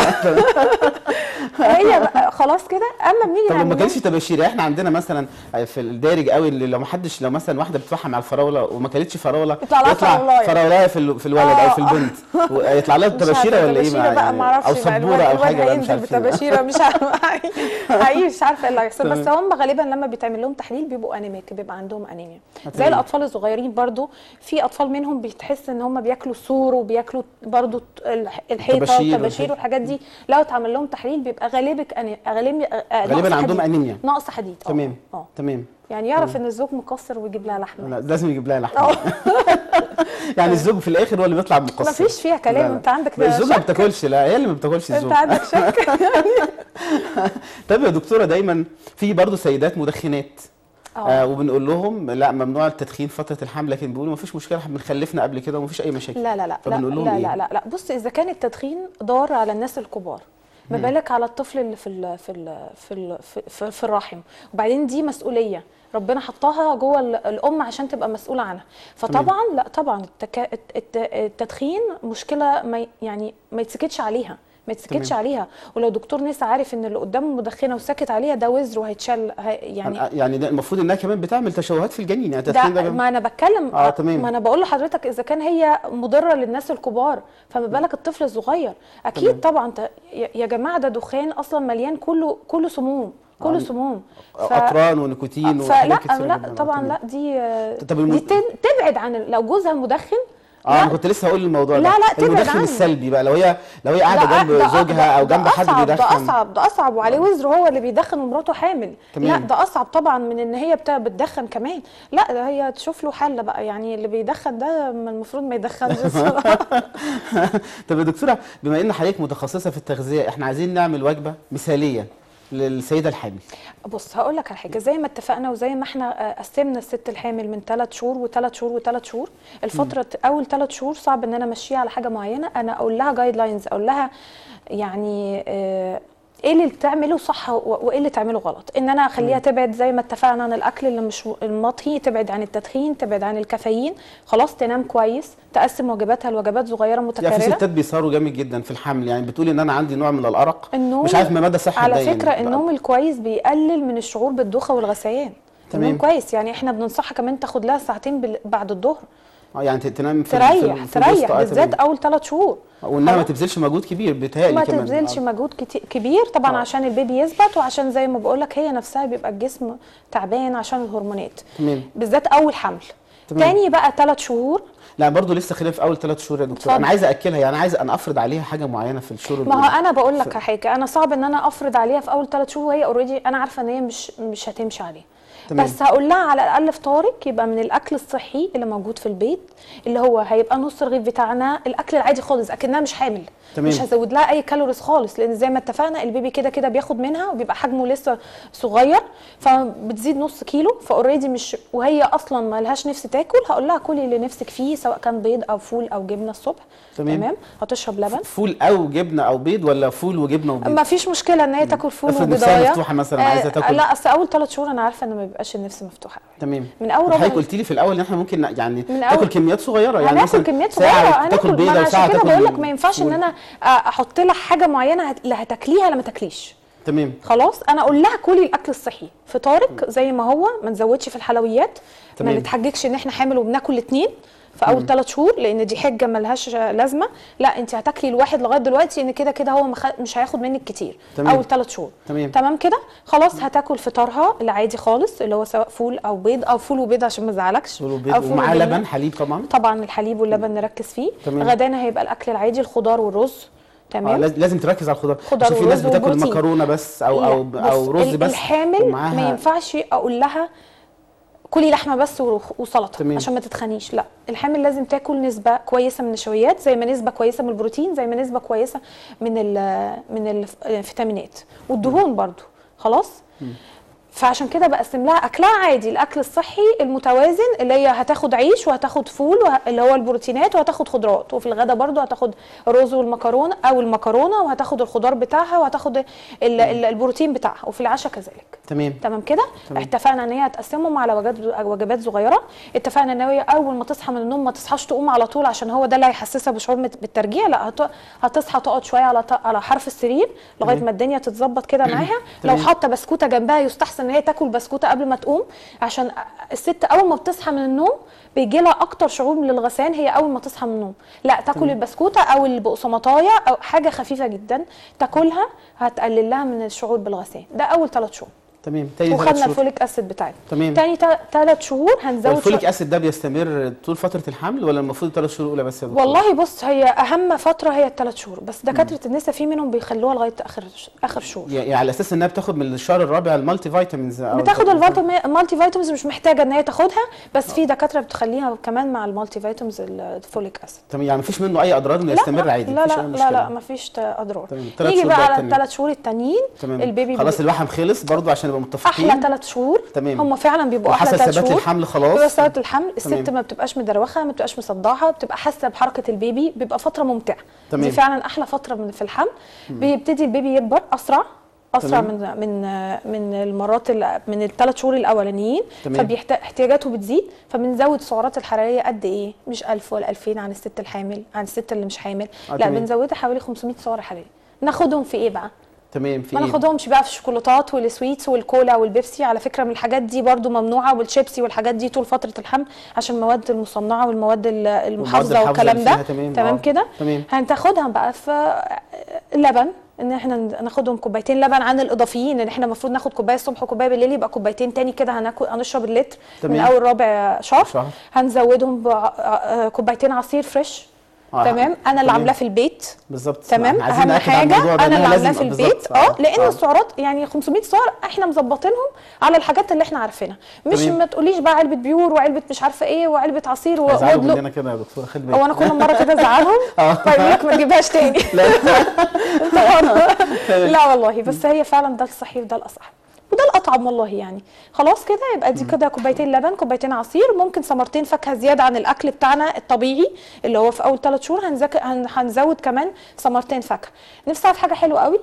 Speaker 2: هي بقى خلاص كده اما بنيجي
Speaker 1: طب لو ما
Speaker 2: نعمل
Speaker 1: كانش تباشير يعني احنا عندنا مثلا في الدارج قوي اللي لو ما حدش لو مثلا واحده بتتوحم على الفراوله وما كلتش فراوله
Speaker 2: يطلع لها فراولاية.
Speaker 1: فراولايه في ال- في الولد او في
Speaker 2: آه، آه.
Speaker 1: البنت ويطلع لها
Speaker 2: مش
Speaker 1: تباشيره
Speaker 2: عارفة
Speaker 1: ولا ايه
Speaker 2: تباشيرة بقى ما اعرفش
Speaker 1: او سبوره او حاجه بقى مش
Speaker 2: هينزل
Speaker 1: عارف إيه.
Speaker 2: بتباشيره مش عارفه حقيقي مش عارفه ايه اللي هيحصل بس
Speaker 1: تمام.
Speaker 2: هم غالبا لما بيتعمل لهم تحليل بيبقوا انيميك بيبقى عندهم انيميا زي
Speaker 1: تمام.
Speaker 2: الاطفال الصغيرين برضو في اطفال منهم بتحس ان هم بياكلوا سور وبياكلوا برضو الح- الحيطه
Speaker 1: الطباشير
Speaker 2: والطباشير
Speaker 1: والحاجات.
Speaker 2: والحاجات دي لو اتعمل لهم تحليل بيبقى غالبك أني... غالبا
Speaker 1: غالبا عندهم انيميا
Speaker 2: نقص حديد آه.
Speaker 1: تمام
Speaker 2: اه
Speaker 1: تمام
Speaker 2: يعني يعرف ان الزوج مقصر ويجيب لها لحمه
Speaker 1: لا لازم يجيب لها لحمه يعني الزوج في الاخر هو اللي بيطلع مقصر
Speaker 2: مفيش فيها كلام،
Speaker 1: لا، لا.
Speaker 2: أنت عندك
Speaker 1: ما الزوج ما
Speaker 2: شك.
Speaker 1: بتاكلش لا هي اللي ما بتاكلش الزوج
Speaker 2: انت عندك شك
Speaker 1: طيب يا دكتوره دايما في برضه سيدات مدخنات
Speaker 2: اه
Speaker 1: آه وبنقول لهم لا ممنوع التدخين فتره الحمل لكن بيقولوا ما فيش مشكله احنا بنخلفنا قبل كده ومفيش اي مشاكل
Speaker 2: لا لا لا لا
Speaker 1: فبنقول لهم
Speaker 2: لا,
Speaker 1: إيه؟
Speaker 2: لا لا لا بص اذا كان التدخين ضار على الناس الكبار ما بالك على الطفل اللي في ال في ال في ال في, في, في الرحم وبعدين دي مسؤوليه ربنا حطها جوه ال- الام عشان تبقى مسؤوله عنها فطبعا لا طبعا التكا الت- التدخين مشكله ما ي- يعني ما يتسكتش عليها ما يتسكتش
Speaker 1: تمام.
Speaker 2: عليها ولو دكتور نسا عارف ان اللي قدامه مدخنه وسكت عليها ده وزر وهيتشال هي- يعني
Speaker 1: يعني يعني ده المفروض انها كمان بتعمل تشوهات في الجنين يعني التدخين
Speaker 2: ده
Speaker 1: ده
Speaker 2: ما انا بتكلم
Speaker 1: آه، تمام.
Speaker 2: ما انا بقول لحضرتك اذا كان هي مضره للناس الكبار فما بالك الطفل الصغير اكيد
Speaker 1: تمام.
Speaker 2: طبعا ت- يا يا جماعه ده دخان اصلا مليان كله كله سموم كله
Speaker 1: آه،
Speaker 2: سموم
Speaker 1: اقران ونيكوتين
Speaker 2: فلا
Speaker 1: وحاجات كتير
Speaker 2: لا
Speaker 1: جداً. آه،
Speaker 2: طبعا
Speaker 1: تمام.
Speaker 2: لا دي آه،
Speaker 1: طب الم-
Speaker 2: دي تن- تبعد عن ال- لو جوزها مدخن
Speaker 1: اه انا
Speaker 2: لا،
Speaker 1: كنت لسه هقول الموضوع ده
Speaker 2: لا، لا، تبعد
Speaker 1: المدخن
Speaker 2: عنه.
Speaker 1: السلبي بقى لو هي لو هي
Speaker 2: ده
Speaker 1: قاعده
Speaker 2: أ-
Speaker 1: جنب
Speaker 2: ده أ-
Speaker 1: زوجها او
Speaker 2: ده
Speaker 1: جنب حد
Speaker 2: أصعب ده
Speaker 1: بيدخن
Speaker 2: اصعب ده اصعب وعليه وزر هو اللي بيدخن ومراته حامل
Speaker 1: تمام.
Speaker 2: لا ده اصعب طبعا من ان هي بتا بتدخن كمان لا ده هي تشوف له حل بقى يعني اللي بيدخن ده ما المفروض ما يدخنش الصراحة.
Speaker 1: طب يا دكتوره بما ان حضرتك متخصصه في التغذيه احنا عايزين نعمل وجبه مثاليه للسيده الحامل
Speaker 2: بص هقول لك على حاجه زي ما اتفقنا وزي ما احنا آه، قسمنا الست الحامل من ثلاث شهور وثلاث شهور وثلاث شهور الفتره اول ثلاث شهور صعب ان انا امشيها على حاجه معينه انا اقول لها جايد لاينز اقول لها يعني آه، ايه اللي تعمله صح و- وايه اللي تعمله غلط ان انا اخليها تبعد زي ما اتفقنا عن الاكل اللي مش المطهي تبعد عن التدخين تبعد عن الكافيين خلاص تنام كويس تقسم وجباتها لوجبات صغيره
Speaker 1: يعني في
Speaker 2: متكرره
Speaker 1: ستات بيسهروا جامد جدا في الحمل يعني بتقولي ان انا عندي نوع من الارق
Speaker 2: النوم
Speaker 1: مش عارف ما مدى صحه
Speaker 2: على
Speaker 1: ده يعني.
Speaker 2: فكره النوم الكويس بيقلل من الشعور بالدوخه والغثيان
Speaker 1: تمام.
Speaker 2: النوم كويس يعني احنا بننصحها كمان تاخد لها ساعتين بال- بعد الظهر
Speaker 1: اه يعني ت- تنام في
Speaker 2: تريح
Speaker 1: في
Speaker 2: تريح
Speaker 1: الوسط، آه،
Speaker 2: بالذات
Speaker 1: تمام.
Speaker 2: اول ثلاث شهور
Speaker 1: وانها ما
Speaker 2: خلاص؟
Speaker 1: تبذلش مجهود كبير بيتهيألي
Speaker 2: ما
Speaker 1: كمان
Speaker 2: تبذلش
Speaker 1: آه.
Speaker 2: مجهود كتي- كبير طبعا
Speaker 1: آه.
Speaker 2: عشان البيبي يثبت وعشان زي ما بقول لك هي نفسها بيبقى الجسم تعبان عشان الهرمونات
Speaker 1: تمام
Speaker 2: بالذات اول حمل
Speaker 1: تمام.
Speaker 2: تاني بقى ثلاث شهور
Speaker 1: لا برضه لسه خلينا في اول ثلاث شهور يا دكتور
Speaker 2: اتفضل.
Speaker 1: انا عايز اكلها يعني عايز انا افرض عليها حاجه معينه في الشهور
Speaker 2: ما هو
Speaker 1: الأولى.
Speaker 2: انا بقول لك حاجه انا صعب ان انا افرض عليها في اول ثلاث شهور وهي اوريدي انا عارفه ان هي مش مش هتمشي عليه
Speaker 1: تمام.
Speaker 2: بس هقول لها على الاقل فطارك يبقى من الاكل الصحي اللي موجود في البيت اللي هو هيبقى نص رغيف بتاعنا الاكل العادي خالص اكنها مش حامل
Speaker 1: تمام.
Speaker 2: مش هزود لها اي كالوريز خالص لان زي ما اتفقنا البيبي كده كده بياخد منها وبيبقى حجمه لسه صغير فبتزيد نص كيلو فاوريدي مش وهي اصلا ما لهاش نفس تاكل هقول لها كلي اللي نفسك فيه سواء كان بيض او فول او جبنه الصبح
Speaker 1: تمام.
Speaker 2: تمام هتشرب لبن
Speaker 1: فول او جبنه او بيض ولا فول وجبنه وبيض
Speaker 2: ما فيش مشكله ان هي تاكل فول
Speaker 1: افرض نفسها
Speaker 2: وبضايه
Speaker 1: مفتوحة مثلاً، عايزة تاكل.
Speaker 2: لا اصل اول ثلاث شهور انا عارفه ان ما بيبقاش النفس مفتوحه
Speaker 1: تمام
Speaker 2: من أول
Speaker 1: حضرتك
Speaker 2: ربع-
Speaker 1: قلت لي في الاول ان احنا ممكن ن- يعني
Speaker 2: من
Speaker 1: تاكل
Speaker 2: أول-
Speaker 1: كميات صغيره يعني
Speaker 2: هناكل
Speaker 1: مثلا
Speaker 2: كميات
Speaker 1: ساعة
Speaker 2: صغيره
Speaker 1: تاكل
Speaker 2: هناكل ما
Speaker 1: بيضه
Speaker 2: انا
Speaker 1: وساعه
Speaker 2: عشان كده
Speaker 1: تاكل
Speaker 2: بقول لك ما ينفعش ان
Speaker 1: فول.
Speaker 2: انا احط لها حاجه معينه هت- لا هتاكليها لا ما تاكليش
Speaker 1: تمام
Speaker 2: خلاص انا اقول لها كلي الاكل الصحي فطارك زي ما هو ما نزودش في الحلويات ما
Speaker 1: تمام.
Speaker 2: نتحججش ان احنا حامل وبناكل الاثنين في اول ثلاث شهور لان دي حجه ملهاش لازمه لا انت هتاكلي الواحد لغايه دلوقتي ان كده كده هو مخ... مش هياخد منك كتير
Speaker 1: تمام.
Speaker 2: اول ثلاث شهور
Speaker 1: تمام.
Speaker 2: تمام كده خلاص هتاكل فطارها العادي خالص اللي هو سواء فول او بيض او فول وبيض عشان ما ازعلكش
Speaker 1: فول
Speaker 2: أو
Speaker 1: وبيض
Speaker 2: فول
Speaker 1: ومعاه
Speaker 2: وجبنة.
Speaker 1: لبن حليب طبعا
Speaker 2: طبعا الحليب واللبن نركز فيه
Speaker 1: تمام.
Speaker 2: غدانا هيبقى الاكل العادي الخضار والرز
Speaker 1: آه
Speaker 2: تمام
Speaker 1: لاز- لازم تركز على الخضار
Speaker 2: خضار
Speaker 1: عشان في ناس
Speaker 2: ورز
Speaker 1: بتاكل
Speaker 2: وبروتين.
Speaker 1: مكرونه بس او او
Speaker 2: لا،
Speaker 1: او
Speaker 2: بص،
Speaker 1: رز
Speaker 2: ال-
Speaker 1: بس
Speaker 2: الحامل
Speaker 1: ومعاها-
Speaker 2: ما ينفعش اقول لها كلي لحمه بس ورخ- وسلطه
Speaker 1: تمام.
Speaker 2: عشان ما تتخنيش لا الحامل لازم تاكل نسبه كويسه من النشويات زي ما نسبه كويسه من البروتين زي ما نسبه كويسه من ال من الف- الفيتامينات والدهون برضو خلاص فعشان كده بقسم لها اكلها عادي الاكل الصحي المتوازن اللي هي هتاخد عيش وهتاخد فول وه... اللي هو البروتينات وهتاخد خضروات وفي الغدا برضو هتاخد رز والمكرونه او المكرونه وهتاخد الخضار بتاعها وهتاخد ال... ال... البروتين بتاعها وفي العشاء كذلك
Speaker 1: تمام
Speaker 2: تمام كده
Speaker 1: تمام.
Speaker 2: اتفقنا ان هي هتقسمهم على وجبات وجبات صغيره اتفقنا ان هي اول ما تصحى من النوم ما تصحاش تقوم على طول عشان هو ده اللي هيحسسها بشعور مت- بالترجيع لا هت... هتصحى تقعد شويه على ط... على حرف السرير لغايه
Speaker 1: تمام.
Speaker 2: ما الدنيا تتظبط كده معاها لو
Speaker 1: تمام.
Speaker 2: حاطه بسكوته جنبها يستحسن ان هي تاكل بسكوته قبل ما تقوم عشان الست اول ما بتصحى من النوم بيجي لها اكتر شعور للغثيان هي اول ما تصحى من النوم لا تاكل البسكوته او البقسماطايه او حاجه خفيفه جدا تاكلها هتقلل لها من الشعور بالغثيان ده اول ثلاث شهور
Speaker 1: تمام تاني ثلاث
Speaker 2: وخدنا
Speaker 1: شهور
Speaker 2: الفوليك اسيد بتاعنا
Speaker 1: تمام
Speaker 2: تاني ثلاث شهور هنزود
Speaker 1: والفوليك
Speaker 2: شوية-
Speaker 1: اسيد ده بيستمر طول فتره الحمل ولا المفروض الثلاث شهور الاولى بس يا دكتور؟
Speaker 2: والله بص هي اهم فتره هي الثلاث شهور بس دكاتره النساء في منهم بيخلوها لغايه اخر اخر شهور
Speaker 1: يعني على اساس انها بتاخد من الشهر الرابع المالتي فيتامينز أو
Speaker 2: بتاخد الفيتامين المالتي فيتامينز مش محتاجه ان هي تاخدها بس في دكاتره بتخليها كمان مع المالتي فيتامينز الفوليك اسيد
Speaker 1: تمام يعني مفيش منه اي اضرار انه يستمر عادي
Speaker 2: لا
Speaker 1: مفيش
Speaker 2: لا
Speaker 1: أي
Speaker 2: لا
Speaker 1: مشكلة.
Speaker 2: لا مفيش ت- اضرار
Speaker 1: تمام. التلات
Speaker 2: نيجي
Speaker 1: شهور
Speaker 2: بقى
Speaker 1: بقى
Speaker 2: على
Speaker 1: التانيين.
Speaker 2: الثلاث شهور التانيين
Speaker 1: تمام
Speaker 2: البيبي
Speaker 1: خلاص
Speaker 2: بيبقى-
Speaker 1: الوحم خلص برضو عشان نبقى متفقين
Speaker 2: احلى ثلاث شهور
Speaker 1: تمام.
Speaker 2: هم فعلا بيبقوا احلى
Speaker 1: وحصل
Speaker 2: ثلاث
Speaker 1: ثبات
Speaker 2: شهور
Speaker 1: الحمل خلاص
Speaker 2: بيبقى ثبات الحمل الست
Speaker 1: تمام.
Speaker 2: ما بتبقاش مدروخه ما بتبقاش مصدعه بتبقى حاسه بحركه البيبي بيبقى فتره ممتعه
Speaker 1: تمام.
Speaker 2: دي فعلا احلى فتره من في الحمل بيبتدي البيبي يكبر اسرع اسرع
Speaker 1: تمام.
Speaker 2: من من من المرات ال- من الثلاث شهور الاولانيين
Speaker 1: تمام.
Speaker 2: فاحتياجاته بتزيد فبنزود السعرات الحراريه قد ايه مش 1000 ولا 2000 عن الست الحامل عن الست اللي مش حامل
Speaker 1: آه،
Speaker 2: لا
Speaker 1: تمام.
Speaker 2: بنزودها حوالي 500 سعر حراري ناخدهم في ايه بقى
Speaker 1: تمام في
Speaker 2: ما
Speaker 1: ايه
Speaker 2: ناخدهمش بقى في الشوكولاتات والسويتس والكولا والبيبسي على فكره من الحاجات دي برضو ممنوعه والشيبسي والحاجات دي طول فتره الحمل عشان المواد المصنعه والمواد ال- المحافظه
Speaker 1: الحافظة
Speaker 2: والكلام
Speaker 1: اللي
Speaker 2: ده
Speaker 1: فيها تمام،
Speaker 2: تمام
Speaker 1: آه.
Speaker 2: كده
Speaker 1: تمام.
Speaker 2: هنتاخدها بقى في لبن ان احنا ناخدهم كوبايتين لبن عن الاضافيين ان احنا المفروض ناخد كوبايه الصبح وكوبايه بالليل يبقى كوبايتين تاني كده هناكل هنشرب اللتر من
Speaker 1: تمام.
Speaker 2: اول رابع شهر,
Speaker 1: شهر.
Speaker 2: هنزودهم بكوبايتين عصير فريش
Speaker 1: آه،
Speaker 2: تمام انا اللي
Speaker 1: تمام.
Speaker 2: عاملاه في البيت
Speaker 1: بالظبط
Speaker 2: تمام
Speaker 1: عايزين
Speaker 2: اهم
Speaker 1: نأكد على
Speaker 2: حاجه
Speaker 1: الموضوع ده
Speaker 2: انا
Speaker 1: إنها
Speaker 2: اللي عاملاه
Speaker 1: لازم-
Speaker 2: في البيت
Speaker 1: بالظبط.
Speaker 2: اه لان
Speaker 1: آه.
Speaker 2: السعرات يعني 500 سعر احنا مظبطينهم على الحاجات اللي احنا عارفينها مش
Speaker 1: تمام.
Speaker 2: ما تقوليش بقى علبه بيور وعلبه مش عارفه ايه وعلبه عصير و-
Speaker 1: هيزعلوا
Speaker 2: وادلق
Speaker 1: مننا كده يا دكتور خلي بالك
Speaker 2: هو انا كل مره كده ازعلهم
Speaker 1: آه.
Speaker 2: طيب لك ما تجيبهاش تاني انت حر. لا والله بس هي فعلا ده الصحي وده الاصح وده الاطعم والله يعني خلاص كده يبقى دي كده كوبايتين لبن كوبايتين عصير ممكن ثمرتين فاكهه زياده عن الاكل بتاعنا الطبيعي اللي هو في اول ثلاث شهور هنزك... هن... هنزود كمان ثمرتين فاكهه نفسي اعرف حاجه حلوه قوي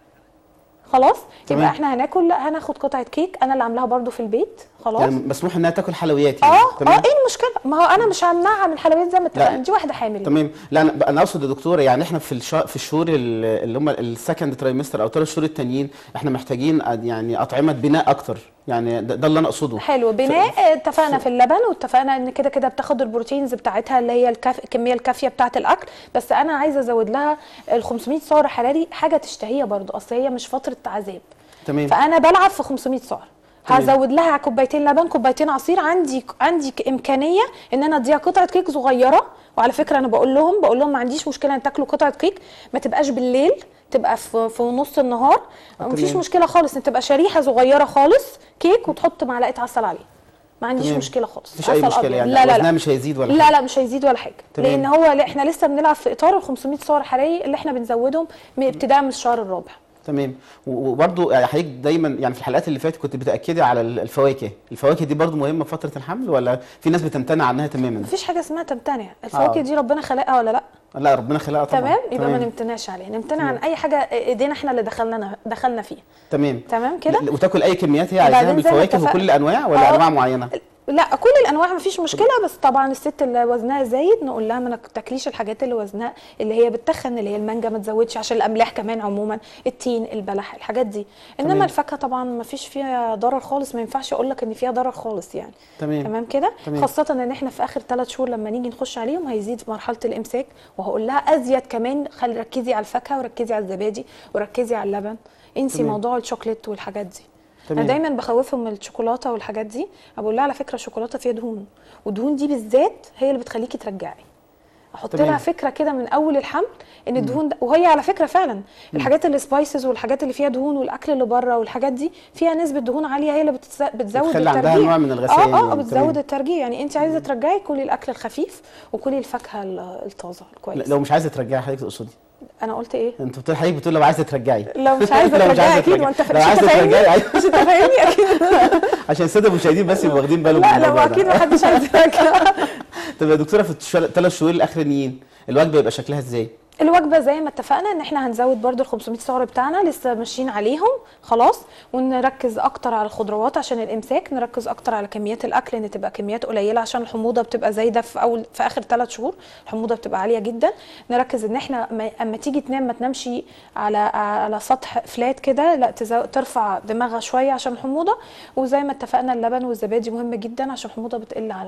Speaker 2: خلاص
Speaker 1: تمام.
Speaker 2: يبقى احنا هناكل لا هناخد قطعه كيك انا اللي عاملاها برضو في البيت خلاص
Speaker 1: يعني مسموح انها تاكل حلويات يعني
Speaker 2: اه اه ايه المشكله ما هو انا مش همنعها من الحلويات زي ما اتفقنا
Speaker 1: لا.
Speaker 2: دي واحده حامل
Speaker 1: تمام لا انا انا اقصد يا دكتوره يعني احنا في الشا... في الشهور ال- اللي هم السكند ترايمستر او ثلاث شهور التانيين احنا محتاجين أد- يعني اطعمه بناء اكتر يعني ده, ده اللي انا اقصده
Speaker 2: حلو بناء اتفقنا في اللبن واتفقنا ان كده كده بتاخد البروتينز بتاعتها اللي هي الكف... الكميه الكافيه بتاعه الاكل بس انا عايزه ازود لها ال 500 سعر حراري حاجه تشتهيها برضو اصل هي مش فتره عذاب
Speaker 1: تمام
Speaker 2: فانا بلعب في 500 سعر
Speaker 1: تمام.
Speaker 2: هزود لها كوبايتين لبن كوبايتين عصير عندي عندي ك- امكانيه ان انا اديها قطعه كيك صغيره وعلى فكره انا بقول لهم بقول لهم ما عنديش مشكله ان تاكلوا قطعه كيك ما تبقاش بالليل تبقى في في نص النهار مفيش
Speaker 1: تمام.
Speaker 2: مشكله خالص ان تبقى شريحه صغيره خالص كيك وتحط معلقه عسل عليه ما عنديش
Speaker 1: تمام.
Speaker 2: مشكله خالص
Speaker 1: مفيش اي
Speaker 2: عسل
Speaker 1: مشكله
Speaker 2: أبيض.
Speaker 1: يعني
Speaker 2: لا لا
Speaker 1: وزنها
Speaker 2: لا
Speaker 1: مش هيزيد ولا
Speaker 2: لا
Speaker 1: حاجه
Speaker 2: لا مش هيزيد ولا حاجه
Speaker 1: تمام.
Speaker 2: لان هو لا احنا لسه بنلعب في اطار ال 500 سعر حراري اللي احنا بنزودهم من ابتداء من الشهر الرابع
Speaker 1: تمام و- وبرضو يعني حضرتك دايما يعني في الحلقات اللي فاتت كنت بتاكدي على ال- الفواكه الفواكه دي برضو مهمه في فتره الحمل ولا في ناس بتمتنع عنها تماما
Speaker 2: مفيش حاجه اسمها تمتنع الفواكه
Speaker 1: آه.
Speaker 2: دي ربنا خلقها ولا لا
Speaker 1: لا ربنا خلقها طبعا
Speaker 2: تمام يبقى ما نمتنعش عليها نمتنع عن اي حاجه ايدينا احنا اللي دخلنا دخلنا فيها
Speaker 1: تمام
Speaker 2: تمام كده
Speaker 1: ل- وتاكل اي كميات هي عايزاها من
Speaker 2: وبعدين زي ما
Speaker 1: الفواكه
Speaker 2: اتفقنا-
Speaker 1: وكل الانواع ولا
Speaker 2: آه.
Speaker 1: انواع معينه
Speaker 2: لا كل الانواع مفيش مشكله بس طبعا الست اللي وزنها زايد نقول لها ما تاكليش الحاجات اللي وزنها اللي هي بتخن اللي هي المانجا ما تزودش عشان الاملاح كمان عموما التين البلح الحاجات دي انما
Speaker 1: تمام.
Speaker 2: الفاكهه طبعا ما فيش فيها ضرر خالص ما ينفعش اقول لك ان فيها ضرر خالص يعني
Speaker 1: تمام
Speaker 2: تمام كده
Speaker 1: تمام.
Speaker 2: خاصه ان احنا في اخر ثلاث شهور لما نيجي نخش عليهم هيزيد في مرحله الامساك وهقول لها ازيد كمان خلي ركزي على الفاكهه وركزي على الزبادي وركزي على اللبن انسي
Speaker 1: تمام.
Speaker 2: موضوع الشوكليت والحاجات دي
Speaker 1: تمام.
Speaker 2: انا دايما بخوفهم من الشوكولاته والحاجات دي بقول لها على فكره الشوكولاته فيها دهون والدهون دي بالذات هي اللي بتخليكي ترجعي احط
Speaker 1: تمام.
Speaker 2: لها فكره كده من اول الحمل ان الدهون ده وهي على فكره فعلا الحاجات السبايسز والحاجات اللي فيها دهون والاكل اللي بره والحاجات دي فيها نسبه دهون عاليه هي اللي بتز- بتزود
Speaker 1: بتخلي عندها
Speaker 2: الترجيع
Speaker 1: نوع من الغثيان
Speaker 2: اه اه
Speaker 1: يعني.
Speaker 2: بتزود
Speaker 1: تمام.
Speaker 2: الترجيع يعني انت عايزه ترجعي كلي الاكل الخفيف وكلي الفاكهه ال- الطازه
Speaker 1: لا،
Speaker 2: الكويس
Speaker 1: لو مش عايزه ترجعي حضرتك تقصدي
Speaker 2: انا قلت ايه
Speaker 1: انت بتقول حضرتك بتقول لو عايزه ترجعي
Speaker 2: لو مش عايزه
Speaker 1: لو مش
Speaker 2: ترجعي
Speaker 1: عايزة
Speaker 2: اكيد
Speaker 1: ترجعي.
Speaker 2: وانت
Speaker 1: لو
Speaker 2: مش
Speaker 1: عايزة
Speaker 2: انت فاهمني
Speaker 1: ترجعي، أيوة.
Speaker 2: مش انت فاهمني اكيد
Speaker 1: عشان الساده المشاهدين بس يبقوا واخدين بالهم من
Speaker 2: لا لا
Speaker 1: الموضوع
Speaker 2: واكيد
Speaker 1: ده
Speaker 2: ما حدش عايز يرجع
Speaker 1: طب يا دكتوره في الثلاث شهور الاخرانيين الوجبه يبقى شكلها ازاي؟
Speaker 2: الوجبه زي ما اتفقنا ان احنا هنزود برضو ال 500 سعر بتاعنا لسه ماشيين عليهم خلاص ونركز اكتر على الخضروات عشان الامساك نركز اكتر على كميات الاكل ان تبقى كميات قليله عشان الحموضه بتبقى زايده في اول في اخر ثلاث شهور الحموضه بتبقى عاليه جدا نركز ان احنا ما- اما تيجي تنام ما تنامش على على سطح فلات كده لا تزو... ترفع دماغها شويه عشان الحموضه وزي ما اتفقنا اللبن والزبادي مهم جدا عشان الحموضه بتقل على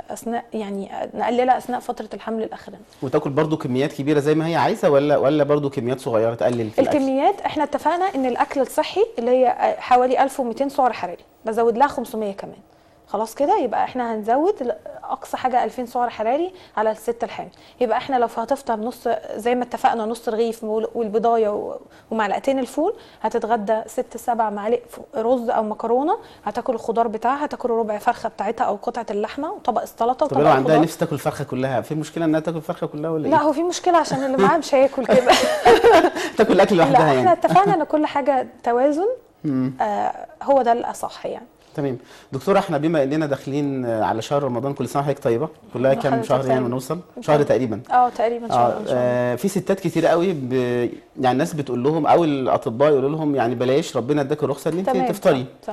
Speaker 2: اثناء يعني نقللها اثناء فتره الحمل الاخراني
Speaker 1: وتاكل برضو كميات كبيره زي ما هي عايزه ولا ولا برضو كميات صغيره تقلل في الاكل
Speaker 2: الكميات احنا اتفقنا ان الاكل الصحي اللي هي حوالي 1200 سعر حراري بزود لها 500 كمان خلاص كده يبقى احنا هنزود ل- اقصى حاجه 2000 سعر حراري على الست الحامل يبقى احنا لو هتفطر نص زي ما اتفقنا نص رغيف وال- والبضايه و- ومعلقتين الفول هتتغدى ست سبع معالق ف- رز او مكرونه هتاكل الخضار بتاعها هتاكل ربع فرخه بتاعتها او قطعه اللحمه وطبق السلطه
Speaker 1: طب لو
Speaker 2: وطبق
Speaker 1: عندها
Speaker 2: الخضار
Speaker 1: نفس تاكل الفرخه كلها في مشكله انها تاكل الفرخه كلها ولا
Speaker 2: لا
Speaker 1: ايه
Speaker 2: هو في مشكله عشان اللي معاه مش هياكل كده
Speaker 1: تاكل الاكل
Speaker 2: لا
Speaker 1: لوحدها
Speaker 2: احنا
Speaker 1: يعني
Speaker 2: اتفقنا ان كل حاجه توازن آه هو ده الاصح يعني
Speaker 1: تمام دكتوره احنا بما اننا داخلين آه، على شهر رمضان كل سنه وحضرتك طيبه كلها كام
Speaker 2: حضرتك
Speaker 1: شهر يعني
Speaker 2: طيبة.
Speaker 1: ونوصل شهر تقريبا
Speaker 2: اه تقريبا ان شاء الله
Speaker 1: اه
Speaker 2: ان شاء الله
Speaker 1: آه، في ستات كتير قوي ب... يعني الناس بتقول لهم او الاطباء يقولوا لهم يعني بلاش ربنا اداك الرخصه ان انت
Speaker 2: تمام
Speaker 1: تفطري
Speaker 2: صح, صح.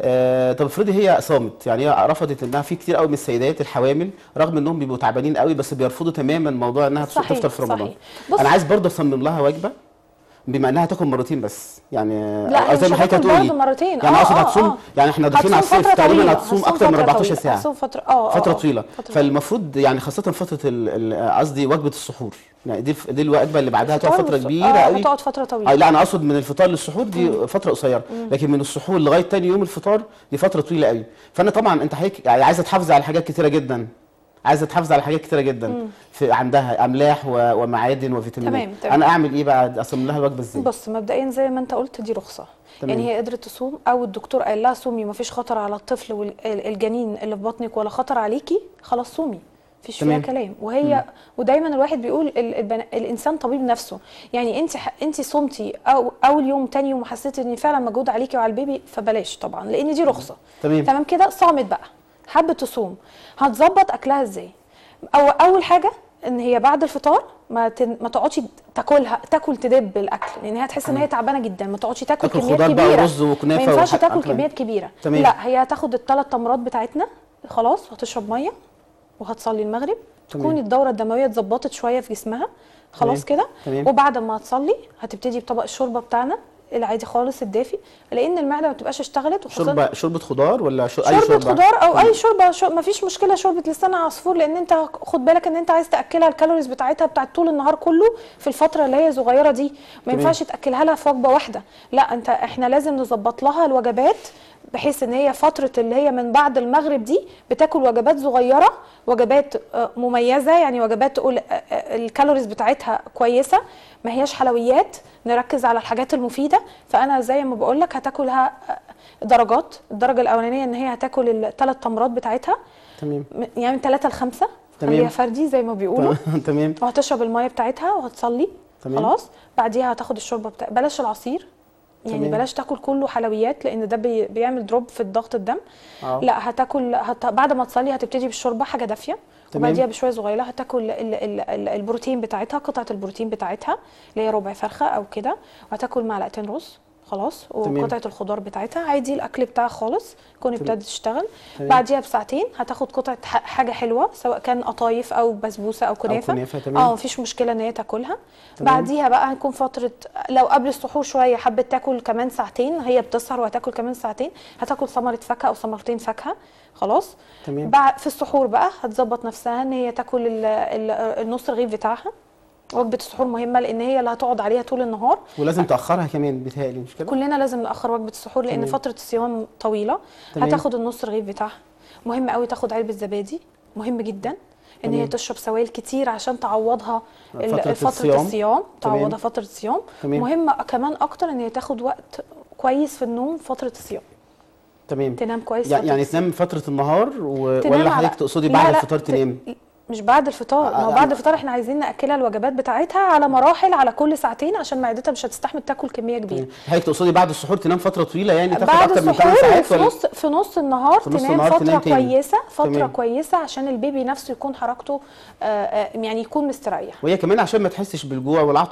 Speaker 1: آه طب افرضي هي صامت يعني هي رفضت انها في كتير قوي من السيدات الحوامل رغم انهم بيبقوا تعبانين قوي بس بيرفضوا تماما موضوع انها تص-
Speaker 2: صحيح،
Speaker 1: تفطر في رمضان
Speaker 2: صحيح. بص-
Speaker 1: انا عايز برضه اصمم لها وجبه بما انها تاكل مرتين بس يعني
Speaker 2: لا
Speaker 1: أو
Speaker 2: هي
Speaker 1: زي
Speaker 2: مش
Speaker 1: ما حضرتك
Speaker 2: هتاكل
Speaker 1: هتقولي
Speaker 2: برضه مرتين
Speaker 1: يعني
Speaker 2: اه
Speaker 1: اقصد
Speaker 2: اه
Speaker 1: هتصوم
Speaker 2: اه
Speaker 1: يعني احنا داخلين على
Speaker 2: هتصوم
Speaker 1: الصيف
Speaker 2: فترة
Speaker 1: تقريبا
Speaker 2: طويلة،
Speaker 1: هتصوم
Speaker 2: هتصوم
Speaker 1: اكتر من
Speaker 2: فترة
Speaker 1: 14
Speaker 2: طويلة،
Speaker 1: ساعه
Speaker 2: هتصوم فترة اه
Speaker 1: فتره
Speaker 2: آه،
Speaker 1: طويله
Speaker 2: فترة طويلة.
Speaker 1: فالمفروض يعني خاصه فتره ال- ال- قصدي وجبه السحور يعني دي دي الوجبه اللي بعدها هتقعد
Speaker 2: الفطار
Speaker 1: فتره
Speaker 2: والس-
Speaker 1: كبيره
Speaker 2: آه،
Speaker 1: قوي
Speaker 2: هتقعد فترة
Speaker 1: آه
Speaker 2: طويلة
Speaker 1: لا انا اقصد من الفطار للسحور دي فتره قصيره لكن من السحور لغايه تاني يوم الفطار دي فتره طويله قوي فانا طبعا انت حضرتك يعني عايزه تحافظي على حاجات كتيره جدا عايزه تحافظي على حاجات كتيره جدا في عندها املاح و- ومعادن وفيتامينات
Speaker 2: تمام، تمام.
Speaker 1: انا اعمل ايه بقى اصمم لها الوجبه ازاي
Speaker 2: بص مبدئيا زي ما انت قلت دي رخصة
Speaker 1: تمام.
Speaker 2: يعني هي قدرت تصوم او الدكتور قال لها صومي ومفيش خطر على الطفل والجنين اللي في بطنك ولا خطر عليكي خلاص صومي مفيش فيها
Speaker 1: تمام.
Speaker 2: كلام وهي ودايما الواحد بيقول ال- البن... الانسان طبيب نفسه يعني انت ح... انت صمتي او اول يوم تاني يوم وحسيتي ان فعلا مجهود عليكي وعلى البيبي فبلاش طبعا لان دي رخصه
Speaker 1: تمام.
Speaker 2: تمام كده صامت بقى حابه تصوم هتظبط اكلها ازاي أو اول حاجه ان هي بعد الفطار ما تن... ما تقعدش تاكلها تاكل تدب الاكل لان هي هتحس ان هي تعبانه جدا ما تقعدش تاكل
Speaker 1: تاكل
Speaker 2: كميات
Speaker 1: خضار بقى
Speaker 2: كبيره
Speaker 1: ورز وكنافة
Speaker 2: ما ينفعش
Speaker 1: وح-
Speaker 2: تاكل
Speaker 1: أكل.
Speaker 2: كميات كبيره
Speaker 1: تمام.
Speaker 2: لا هي هتاخد الثلاث تمرات بتاعتنا خلاص وهتشرب ميه وهتصلي المغرب
Speaker 1: تمام.
Speaker 2: تكون الدوره الدمويه اتظبطت شويه في جسمها خلاص
Speaker 1: تمام.
Speaker 2: كده
Speaker 1: تمام.
Speaker 2: وبعد ما تصلي هتبتدي بطبق الشوربه بتاعنا العادي خالص الدافي لان المعده ما بتبقاش اشتغلت وخاصة
Speaker 1: شوربه شوربه خضار ولا شو... اي
Speaker 2: شوربه
Speaker 1: شوربه
Speaker 2: خضار او اي شوربه شو ما فيش مشكله شوربه لسان عصفور لان انت خد بالك ان انت عايز تاكلها الكالوريز بتاعتها بتاعت طول النهار كله في الفتره اللي هي صغيره دي ما ينفعش تاكلها لها في وجبه واحده لا انت احنا لازم نظبط لها الوجبات بحيث ان هي فتره اللي هي من بعد المغرب دي بتاكل وجبات صغيره وجبات آه، مميزه يعني وجبات تقول آه، آه، الكالوريز بتاعتها كويسه ما هياش حلويات نركز على الحاجات المفيده فانا زي ما بقول لك هتاكلها آه، درجات الدرجه الاولانيه ان هي هتاكل الثلاث تمرات بتاعتها
Speaker 1: تمام
Speaker 2: م- يعني من ثلاثه لخمسه
Speaker 1: تمام.
Speaker 2: خليها فردي زي ما بيقولوا
Speaker 1: تمام
Speaker 2: وهتشرب الميه بتاعتها وهتصلي
Speaker 1: تمام.
Speaker 2: خلاص بعديها هتاخد الشوربه بتاع بلاش العصير يعني
Speaker 1: تمام.
Speaker 2: بلاش تاكل كله حلويات لان ده بي... بيعمل دروب في الضغط الدم
Speaker 1: اه
Speaker 2: لا هتاكل هت... بعد ما تصلي هتبتدي بالشوربه حاجه دافيه
Speaker 1: تمام.
Speaker 2: وبعديها بشويه صغيره هتاكل ال... ال... ال... البروتين بتاعتها قطعه البروتين بتاعتها اللي هي ربع فرخه او كده وهتاكل معلقتين رز خلاص
Speaker 1: تمام.
Speaker 2: وقطعه الخضار بتاعتها عادي الاكل بتاعها خالص تكون ابتدت تشتغل
Speaker 1: تمام.
Speaker 2: بعديها بساعتين هتاخد قطعه ح- حاجه حلوه سواء كان قطايف او بسبوسه او كنافه
Speaker 1: كنافة، تمام.
Speaker 2: اه مفيش مشكله ان هي تاكلها
Speaker 1: تمام.
Speaker 2: بعديها بقى هيكون فتره لو قبل السحور شويه حبت تاكل كمان ساعتين هي بتسهر وهتاكل كمان ساعتين هتاكل ثمره فاكهه او ثمرتين فاكهه خلاص
Speaker 1: تمام.
Speaker 2: بعد في السحور بقى هتظبط نفسها ان هي تاكل ال- ال- النص رغيف بتاعها وجبه السحور مهمه لان هي اللي هتقعد عليها طول النهار
Speaker 1: ولازم تاخرها كمان بيتهيألي مش كده
Speaker 2: كلنا لازم ناخر وجبه السحور لان
Speaker 1: تمام.
Speaker 2: فتره الصيام طويله
Speaker 1: تمام.
Speaker 2: هتاخد النص رغيف بتاعها مهم قوي تاخد علبه زبادي مهم جدا ان هي
Speaker 1: تمام.
Speaker 2: تشرب سوائل كتير عشان تعوضها ال-
Speaker 1: فترة
Speaker 2: فتره
Speaker 1: الصيام.
Speaker 2: الصيام
Speaker 1: تمام.
Speaker 2: تعوضها فتره الصيام
Speaker 1: تمام.
Speaker 2: مهم كمان اكتر ان هي تاخد وقت كويس في النوم فتره الصيام
Speaker 1: تمام
Speaker 2: تنام كويس
Speaker 1: يعني,
Speaker 2: فترة
Speaker 1: يعني
Speaker 2: الصيام.
Speaker 1: تنام فتره النهار و...
Speaker 2: تنام
Speaker 1: ولا
Speaker 2: على-
Speaker 1: حضرتك تقصدي
Speaker 2: لا،
Speaker 1: بعد
Speaker 2: لا،
Speaker 1: الفطار
Speaker 2: ت-
Speaker 1: تنام
Speaker 2: مش بعد الفطار ما هو
Speaker 1: آه،
Speaker 2: بعد
Speaker 1: آه.
Speaker 2: الفطار احنا عايزين ناكلها الوجبات بتاعتها على مراحل على كل ساعتين عشان معدتها مش هتستحمل تاكل كميه كبيره
Speaker 1: حضرتك تقصدي بعد السحور تنام فتره طويله يعني تاخد
Speaker 2: بعد
Speaker 1: اكتر من 8
Speaker 2: السحور
Speaker 1: ساعات
Speaker 2: وفي
Speaker 1: ولا
Speaker 2: نص في نص النهار
Speaker 1: في نص
Speaker 2: تنام
Speaker 1: النهار
Speaker 2: فتره
Speaker 1: تنام تاني.
Speaker 2: كويسه فتره
Speaker 1: تمام.
Speaker 2: كويسه عشان البيبي نفسه يكون حركته آه، آه، يعني يكون مستريح
Speaker 1: وهي كمان عشان ما تحسش بالجوع والعطش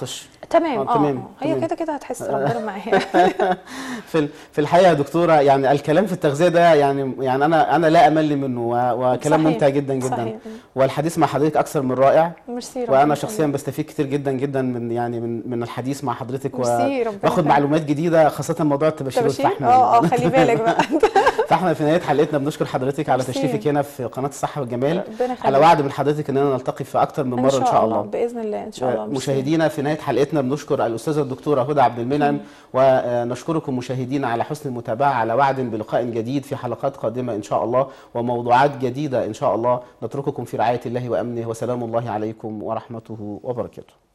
Speaker 2: تمام
Speaker 1: آه،
Speaker 2: اه
Speaker 1: تمام،
Speaker 2: آه. هي
Speaker 1: تمام.
Speaker 2: كده كده هتحس ربنا معاها
Speaker 1: في ال- في الحقيقه يا دكتوره يعني الكلام في التغذيه ده يعني يعني انا انا لا امل منه و- وكلام
Speaker 2: صحيح،
Speaker 1: ممتع جدا جدا
Speaker 2: صحيح.
Speaker 1: والحديث مع حضرتك اكثر من رائع
Speaker 2: ميرسي ربنا
Speaker 1: وانا
Speaker 2: يخليك.
Speaker 1: شخصيا بستفيد كتير جدا جدا من يعني من من الحديث مع حضرتك
Speaker 2: ميرسي، ربنا
Speaker 1: واخد
Speaker 2: يخليك.
Speaker 1: معلومات جديده خاصه موضوع التباشير
Speaker 2: تباشير
Speaker 1: والفحم
Speaker 2: اه اه خلي بالك بقى
Speaker 1: فاحنا في نهايه حلقتنا بنشكر حضرتك على
Speaker 2: ميرسي.
Speaker 1: تشريفك هنا في قناه الصحه والجمال
Speaker 2: ربنا يخليك.
Speaker 1: على وعد من حضرتك اننا نلتقي في اكتر من مره ان شاء الله
Speaker 2: باذن الله ان شاء الله ميرسي.
Speaker 1: مشاهدينا في نهايه حلقتنا بنشكر الاستاذه الدكتوره هدى عبد المنعم ونشكركم مشاهدينا على حسن المتابعه على وعد بلقاء جديد في حلقات قادمه ان شاء الله وموضوعات جديده ان شاء الله نترككم في رعايه الله وامنه وسلام الله عليكم ورحمته وبركاته